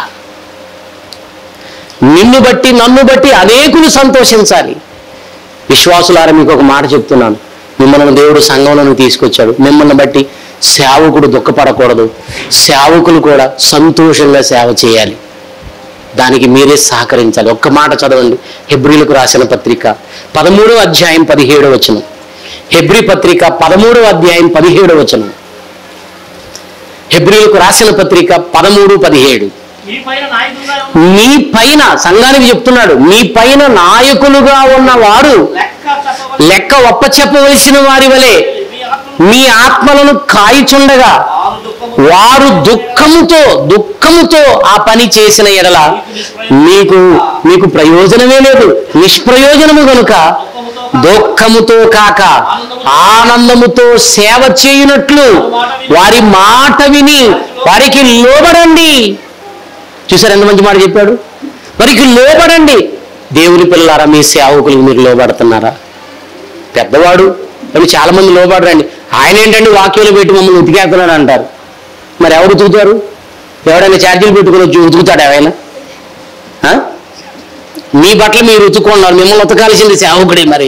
నిన్ను బట్టి నన్ను బట్టి అనేకులు సంతోషించాలి విశ్వాసులారా మీకు ఒక మాట చెప్తున్నాను మిమ్మల్ని దేవుడు సంఘంలోకి తీసుకొచ్చాడు మిమ్మల్ని బట్టి సేవకుడు దుఃఖపడకూడదు సేవకులు కూడా సంతోషంగా సేవ చేయాలి దానికి మీరే సహకరించాలి ఒక్క మాట చదవండి హెబ్రిలకు రాసిన పత్రిక పదమూడవ అధ్యాయం పదిహేడవ వచనం హెబ్రి పత్రిక పదమూడవ అధ్యాయం పదిహేడవ వచనం హెబ్రిలకు రాసిన పత్రిక పదమూడు పదిహేడు మీ పైన నాయకులుగా ఉన్న మీ పైన సంఘానికి చెప్తున్నాడు మీ పైన నాయకులుగా ఉన్నవారు లెక్క చెప్పవలసిన లెక్క ఒప్పచెప్పవలసిన వారి వలె మీ ఆత్మను మీ ఆత్మలను కాయిచుండగా ఆరు దుఃఖము వారు దుఃఖముతో దుఃఖముతో ఆ పని చేసిన ఎడల మీకు మీకు ప్రయోజనమే లేదు నిష్ప్రయోజనము గనుక దుఃఖముతో కాక ఆనందముతో సేవ చేయునట్లు వారి మాట విని వారికి లోబడండి చూసారు ఎంత మంచి మాట చెప్పాడు వారికి లోబడండి దేవుని పిల్లలారా మీ సేవకులకు మీరు లోబడుతున్నారా పెద్దవాడు అని చాలా మంది లోబడరండి ఆయన ఏంటండి వాక్యాలు పెట్టి మమ్మల్ని ఉతికేస్తున్నాడు అంటారు మరి ఎవరు ఉతుకుతారు ఎవడైనా ఛార్జీలు పెట్టుకుని వచ్చి ఉతుకుతాడు ఎవరైనా ఆ? మీ బట్టలు మీరు ఉతుక్కున్నారు మిమ్మల్ని ఉతకాల్సింది సేవకుడే మరి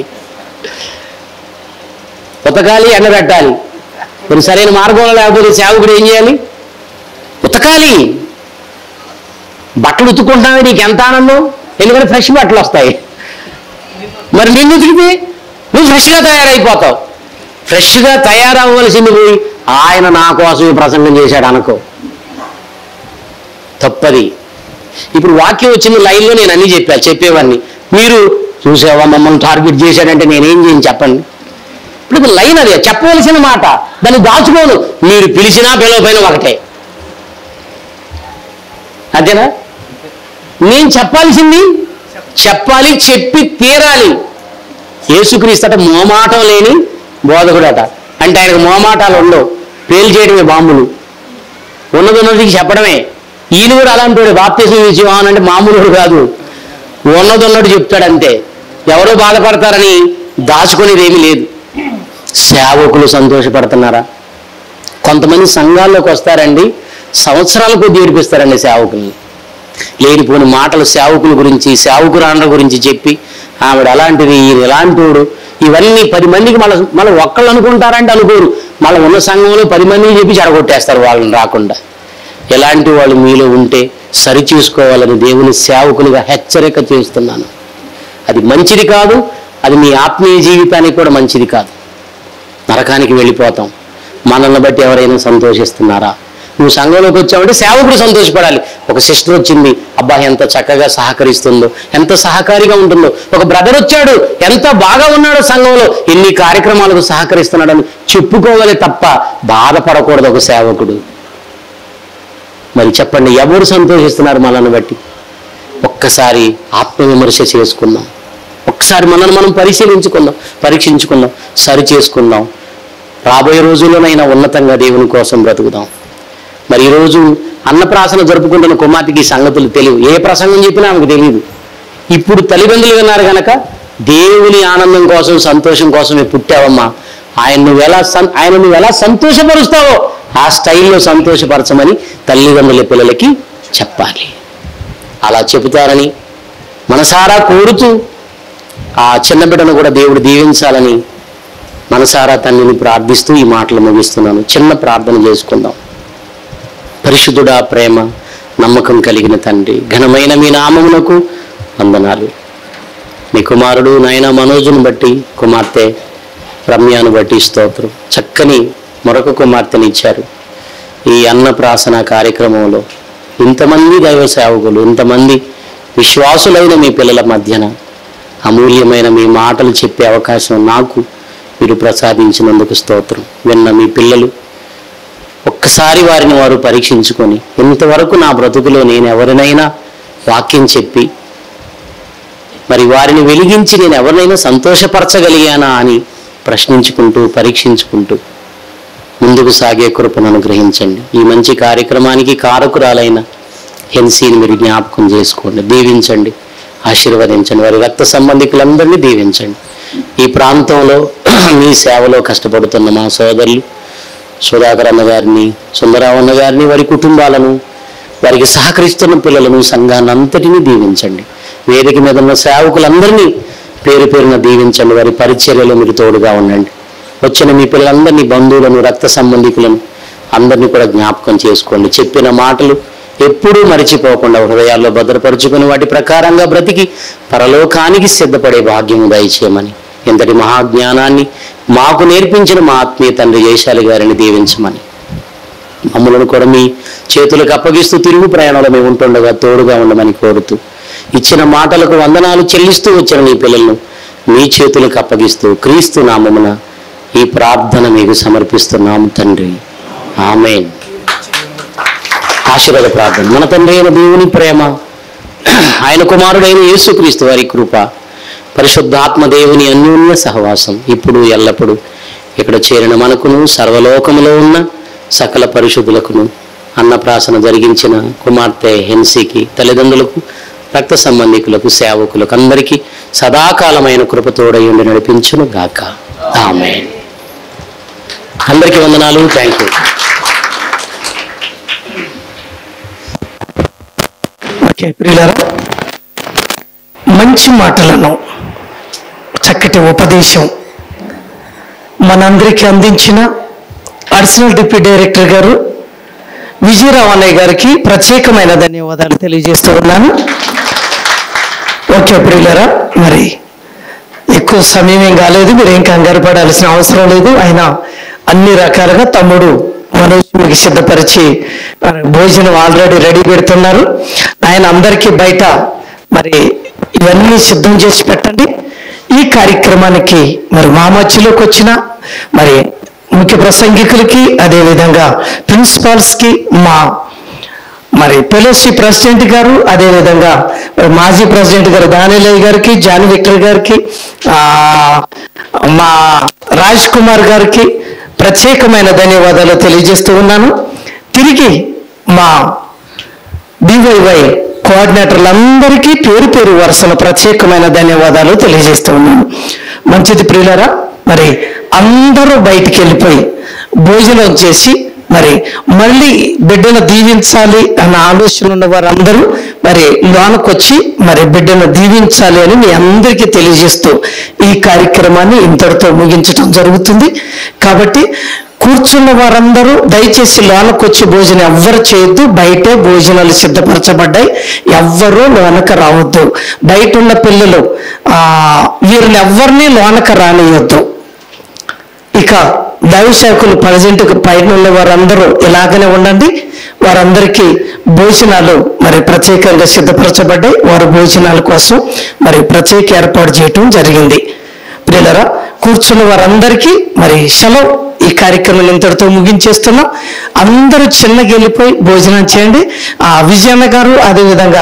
ఉతకాలి ఎండబెట్టాలి మరి సరైన మార్గంలో లేకపోతే సేవకుడు ఏం చేయాలి ఉతకాలి బట్టలు ఉతుక్కుంటున్నావే నీకు ఎంత ఆనందం ఎందుకంటే ఫ్రెష్ బట్టలు వస్తాయి మరి నిన్ను ఉతికితే నువ్వు ఫ్రెష్గా తయారైపోతావు ఫ్రెష్గా తయారవ్వవలసింది పోయి ఆయన నా కోసం ఈ ప్రసంగం చేశాడు అనుకో తప్పది ఇప్పుడు వాక్యం వచ్చింది లైన్లో నేను అన్ని చెప్పా చెప్పేవాడిని మీరు చూసావా మమ్మల్ని టార్గెట్ చేశాడంటే నేనేం చేయను చెప్పండి ఇప్పుడు ఇది లైన్ అది చెప్పవలసిన మాట దాన్ని దాచుకోను మీరు పిలిచినా పిలవపోయినా ఒకటే అంతేనా నేను చెప్పాల్సింది చెప్పాలి చెప్పి తీరాలి యేసుక్రీస్తు అట మోమాటం లేని బోధకుడట అంటే ఆయనకు మోమాటాలు ఉండవు పేలు చేయడమే బాంబులు ఉన్నది ఉన్నది చెప్పడమే ఈయన కూడా అలాంటి వాడు బాప్తీసం ఇచ్చేవాన్ అంటే మామూలు కాదు ఉన్నది ఉన్నట్టు చెప్తాడు అంతే ఎవరో బాధపడతారని దాచుకునేది ఏమీ లేదు సేవకులు సంతోషపడుతున్నారా కొంతమంది సంఘాల్లోకి వస్తారండి సంవత్సరాల కొద్ది ఏడిపిస్తారండి సేవకుల్ని లేనిపోని మాటలు సేవకుల గురించి సేవకురాండ్ర గురించి చెప్పి ఆవిడ అలాంటిది ఈయన ఎలాంటోడు ఇవన్నీ పది మందికి మళ్ళీ మళ్ళీ ఒక్కళ్ళు అనుకుంటారంటే అనుకోరు మళ్ళీ ఉన్న సంఘంలో పది మందికి చెప్పి చెడగొట్టేస్తారు వాళ్ళని రాకుండా ఎలాంటి వాళ్ళు మీలో ఉంటే సరి చూసుకోవాలని దేవుని సేవకులుగా హెచ్చరిక చేస్తున్నాను అది మంచిది కాదు అది మీ ఆత్మీయ జీవితానికి కూడా మంచిది కాదు నరకానికి వెళ్ళిపోతాం మనల్ని బట్టి ఎవరైనా సంతోషిస్తున్నారా నువ్వు సంఘంలోకి వచ్చావంటే సేవకుడు సంతోషపడాలి ఒక సిస్టర్ వచ్చింది అబ్బా ఎంత చక్కగా సహకరిస్తుందో ఎంత సహకారిగా ఉంటుందో ఒక బ్రదర్ వచ్చాడు ఎంత బాగా ఉన్నాడో సంఘంలో ఎన్ని కార్యక్రమాలకు సహకరిస్తున్నాడని చెప్పుకోవాలి తప్ప బాధపడకూడదు ఒక సేవకుడు మరి చెప్పండి ఎవరు సంతోషిస్తున్నారు మనల్ని బట్టి ఒక్కసారి ఆత్మవిమర్శ చేసుకుందాం ఒక్కసారి మనల్ని మనం పరిశీలించుకుందాం పరీక్షించుకుందాం సరి చేసుకుందాం రాబోయే రోజుల్లోనైనా ఉన్నతంగా దేవుని కోసం బ్రతుకుదాం మరి ఈరోజు అన్నప్రాసన జరుపుకుంటున్న కుమార్తెకి ఈ సంగతులు తెలియవు ఏ ప్రసంగం చెప్పినా ఆమెకు తెలియదు ఇప్పుడు తల్లిదండ్రులు విన్నారు గనక దేవుని ఆనందం కోసం సంతోషం కోసమే పుట్టావమ్మా ఆయన నువ్వు ఎలా సం ఆయన నువ్వు ఎలా సంతోషపరుస్తావో ఆ స్టైల్లో సంతోషపరచమని తల్లిదండ్రుల పిల్లలకి చెప్పాలి అలా చెబుతారని మనసారా కోరుతూ ఆ చిన్న బిడ్డను కూడా దేవుడు దీవించాలని మనసారా తండ్రిని ప్రార్థిస్తూ ఈ మాటలు ముగిస్తున్నాను చిన్న ప్రార్థన చేసుకుందాం పరిశుద్ధుడా ప్రేమ నమ్మకం కలిగిన తండ్రి ఘనమైన మీ నామమునకు వందనాలు మీ కుమారుడు నాయన మనోజును బట్టి కుమార్తె రమ్యాను బట్టి స్తోత్రం చక్కని మరొక కుమార్తెని ఇచ్చారు ఈ అన్నప్రాసన కార్యక్రమంలో ఇంతమంది దైవ సేవకులు ఇంతమంది విశ్వాసులైన మీ పిల్లల మధ్యన అమూల్యమైన మీ మాటలు చెప్పే అవకాశం నాకు మీరు ప్రసాదించినందుకు స్తోత్రం విన్న మీ పిల్లలు ఒక్కసారి వారిని వారు పరీక్షించుకొని ఇంతవరకు నా బ్రతుకులో నేను ఎవరినైనా వాక్యం చెప్పి మరి వారిని వెలిగించి నేను ఎవరినైనా సంతోషపరచగలిగానా అని ప్రశ్నించుకుంటూ పరీక్షించుకుంటూ ముందుకు సాగే కృపను అనుగ్రహించండి ఈ మంచి కార్యక్రమానికి కారకురాలైన హెన్సీని మీరు జ్ఞాపకం చేసుకోండి దీవించండి ఆశీర్వదించండి వారి రక్త సంబంధికులందరినీ దీవించండి ఈ ప్రాంతంలో మీ సేవలో కష్టపడుతున్న మా సోదరులు సుధాకర్ అన్న గారిని సుందరావు అన్న గారిని వారి కుటుంబాలను వారికి సహకరిస్తున్న పిల్లలను సంఘాన్ని అంతటినీ దీవించండి వేదిక మీద ఉన్న సేవకులందరినీ పేరు పేరున దీవించండి వారి పరిచర్యలో మీరు తోడుగా ఉండండి వచ్చిన మీ పిల్లలందరినీ బంధువులను రక్త సంబంధికులను అందరినీ కూడా జ్ఞాపకం చేసుకోండి చెప్పిన మాటలు ఎప్పుడూ మరిచిపోకుండా హృదయాల్లో భద్రపరుచుకుని వాటి ప్రకారంగా బ్రతికి పరలోకానికి సిద్ధపడే భాగ్యము దయచేయమని ఇంతటి మహాజ్ఞానాన్ని మాకు నేర్పించిన మా ఆత్మీయ తండ్రి జయశాలి గారిని దీవించమని మమ్మలను కూడా మీ చేతులకు అప్పగిస్తూ తిరుగు ప్రయాణంలో మేము ఉంటుండగా తోడుగా ఉండమని కోరుతూ ఇచ్చిన మాటలకు వందనాలు చెల్లిస్తూ వచ్చిన మీ పిల్లలను మీ చేతులకు అప్పగిస్తూ క్రీస్తు నామమున ఈ ప్రార్థన మీకు సమర్పిస్తున్నాము తండ్రి ఆమెన్ ఆశీర్వాద ప్రార్థన మన తండ్రి అయిన దేవుని ప్రేమ ఆయన కుమారుడైన యేసుక్రీస్తు వారి కృప పరిశుద్ధాత్మ దేవుని అన్యోన్య సహవాసం ఇప్పుడు ఎల్లప్పుడూ ఇక్కడ చేరిన మనకును సర్వలోకములో ఉన్న సకల పరిశుద్ధులకును అన్నప్రాసన జరిగించిన కుమార్తె హెన్సీకి తల్లిదండ్రులకు రక్త సంబంధికులకు సేవకులకు అందరికీ సదాకాలమైన కృపతోడయుండి నడిపించును గాక ఆమె అందరికీ వందనాలు థ్యాంక్ యూ ఓకే ప్రియులారా మంచి మాటలను చక్కటి ఉపదేశం మనందరికీ అందించిన అడిషనల్ డిప్యూటీ డైరెక్టర్ గారు విజయరావు అన్నయ్య గారికి ప్రత్యేకమైన ధన్యవాదాలు తెలియజేస్తూ ఉన్నాను ఓకే ప్రియులారా మరి ఎక్కువ సమయం ఏం కాలేదు మీరు ఏం కంగారు పడాల్సిన అవసరం లేదు ఆయన అన్ని రకాలుగా తమ్ముడు మనోజ్ మీకు సిద్ధపరిచి మరి భోజనం ఆల్రెడీ రెడీ పెడుతున్నారు ఆయన అందరికీ బయట మరి ఇవన్నీ సిద్ధం చేసి పెట్టండి ఈ కార్యక్రమానికి మరి మా మధ్యలోకి వచ్చిన మరి ముఖ్య ప్రసంగికులకి అదేవిధంగా ప్రిన్సిపాల్స్కి మా మరి పెలోసి ప్రెసిడెంట్ గారు అదేవిధంగా మరి మాజీ ప్రెసిడెంట్ గారు దానిలయ్య గారికి జాన్ విక్టర్ గారికి ఆ, మా రాజ్ కుమార్ గారికి ప్రత్యేకమైన ధన్యవాదాలు తెలియజేస్తూ ఉన్నాను తిరిగి మా డివైవై కోఆర్డినేటర్లందరికీ పేరు పేరు వరుసల ప్రత్యేకమైన ధన్యవాదాలు తెలియజేస్తూ ఉన్నాను మంచిది ప్రియులరా మరి అందరూ బయటికి వెళ్ళిపోయి భోజనం చేసి మరి మళ్ళీ బిడ్డను దీవించాలి అన్న ఆలోచన ఉన్న వారందరూ మరి లోనకొచ్చి మరి బిడ్డను దీవించాలి అని మీ అందరికీ తెలియజేస్తూ ఈ కార్యక్రమాన్ని ఇంతటితో ముగించడం జరుగుతుంది కాబట్టి కూర్చున్న వారందరూ దయచేసి లోనకొచ్చి భోజనం ఎవ్వరు చేయొద్దు బయటే భోజనాలు సిద్ధపరచబడ్డాయి ఎవ్వరూ లోనక రావద్దు బయట ఉన్న పిల్లలు ఆ వీరిని ఎవ్వరినీ లోనక రానియొద్దు ఇక దైవ శాఖలు ప్రజెంట్కి పైన ఉన్న వారందరూ ఇలాగనే ఉండండి వారందరికీ భోజనాలు మరి ప్రత్యేకంగా సిద్ధపరచబడ్డాయి వారి భోజనాల కోసం మరి ప్రత్యేక ఏర్పాటు చేయటం జరిగింది ప్రియులరా కూర్చున్న వారందరికీ మరి సెలవు ఈ కార్యక్రమం ఇంతటితో ముగించేస్తున్నాం అందరూ చిన్నగా వెళ్ళిపోయి భోజనం చేయండి ఆ విజయన్న గారు అదేవిధంగా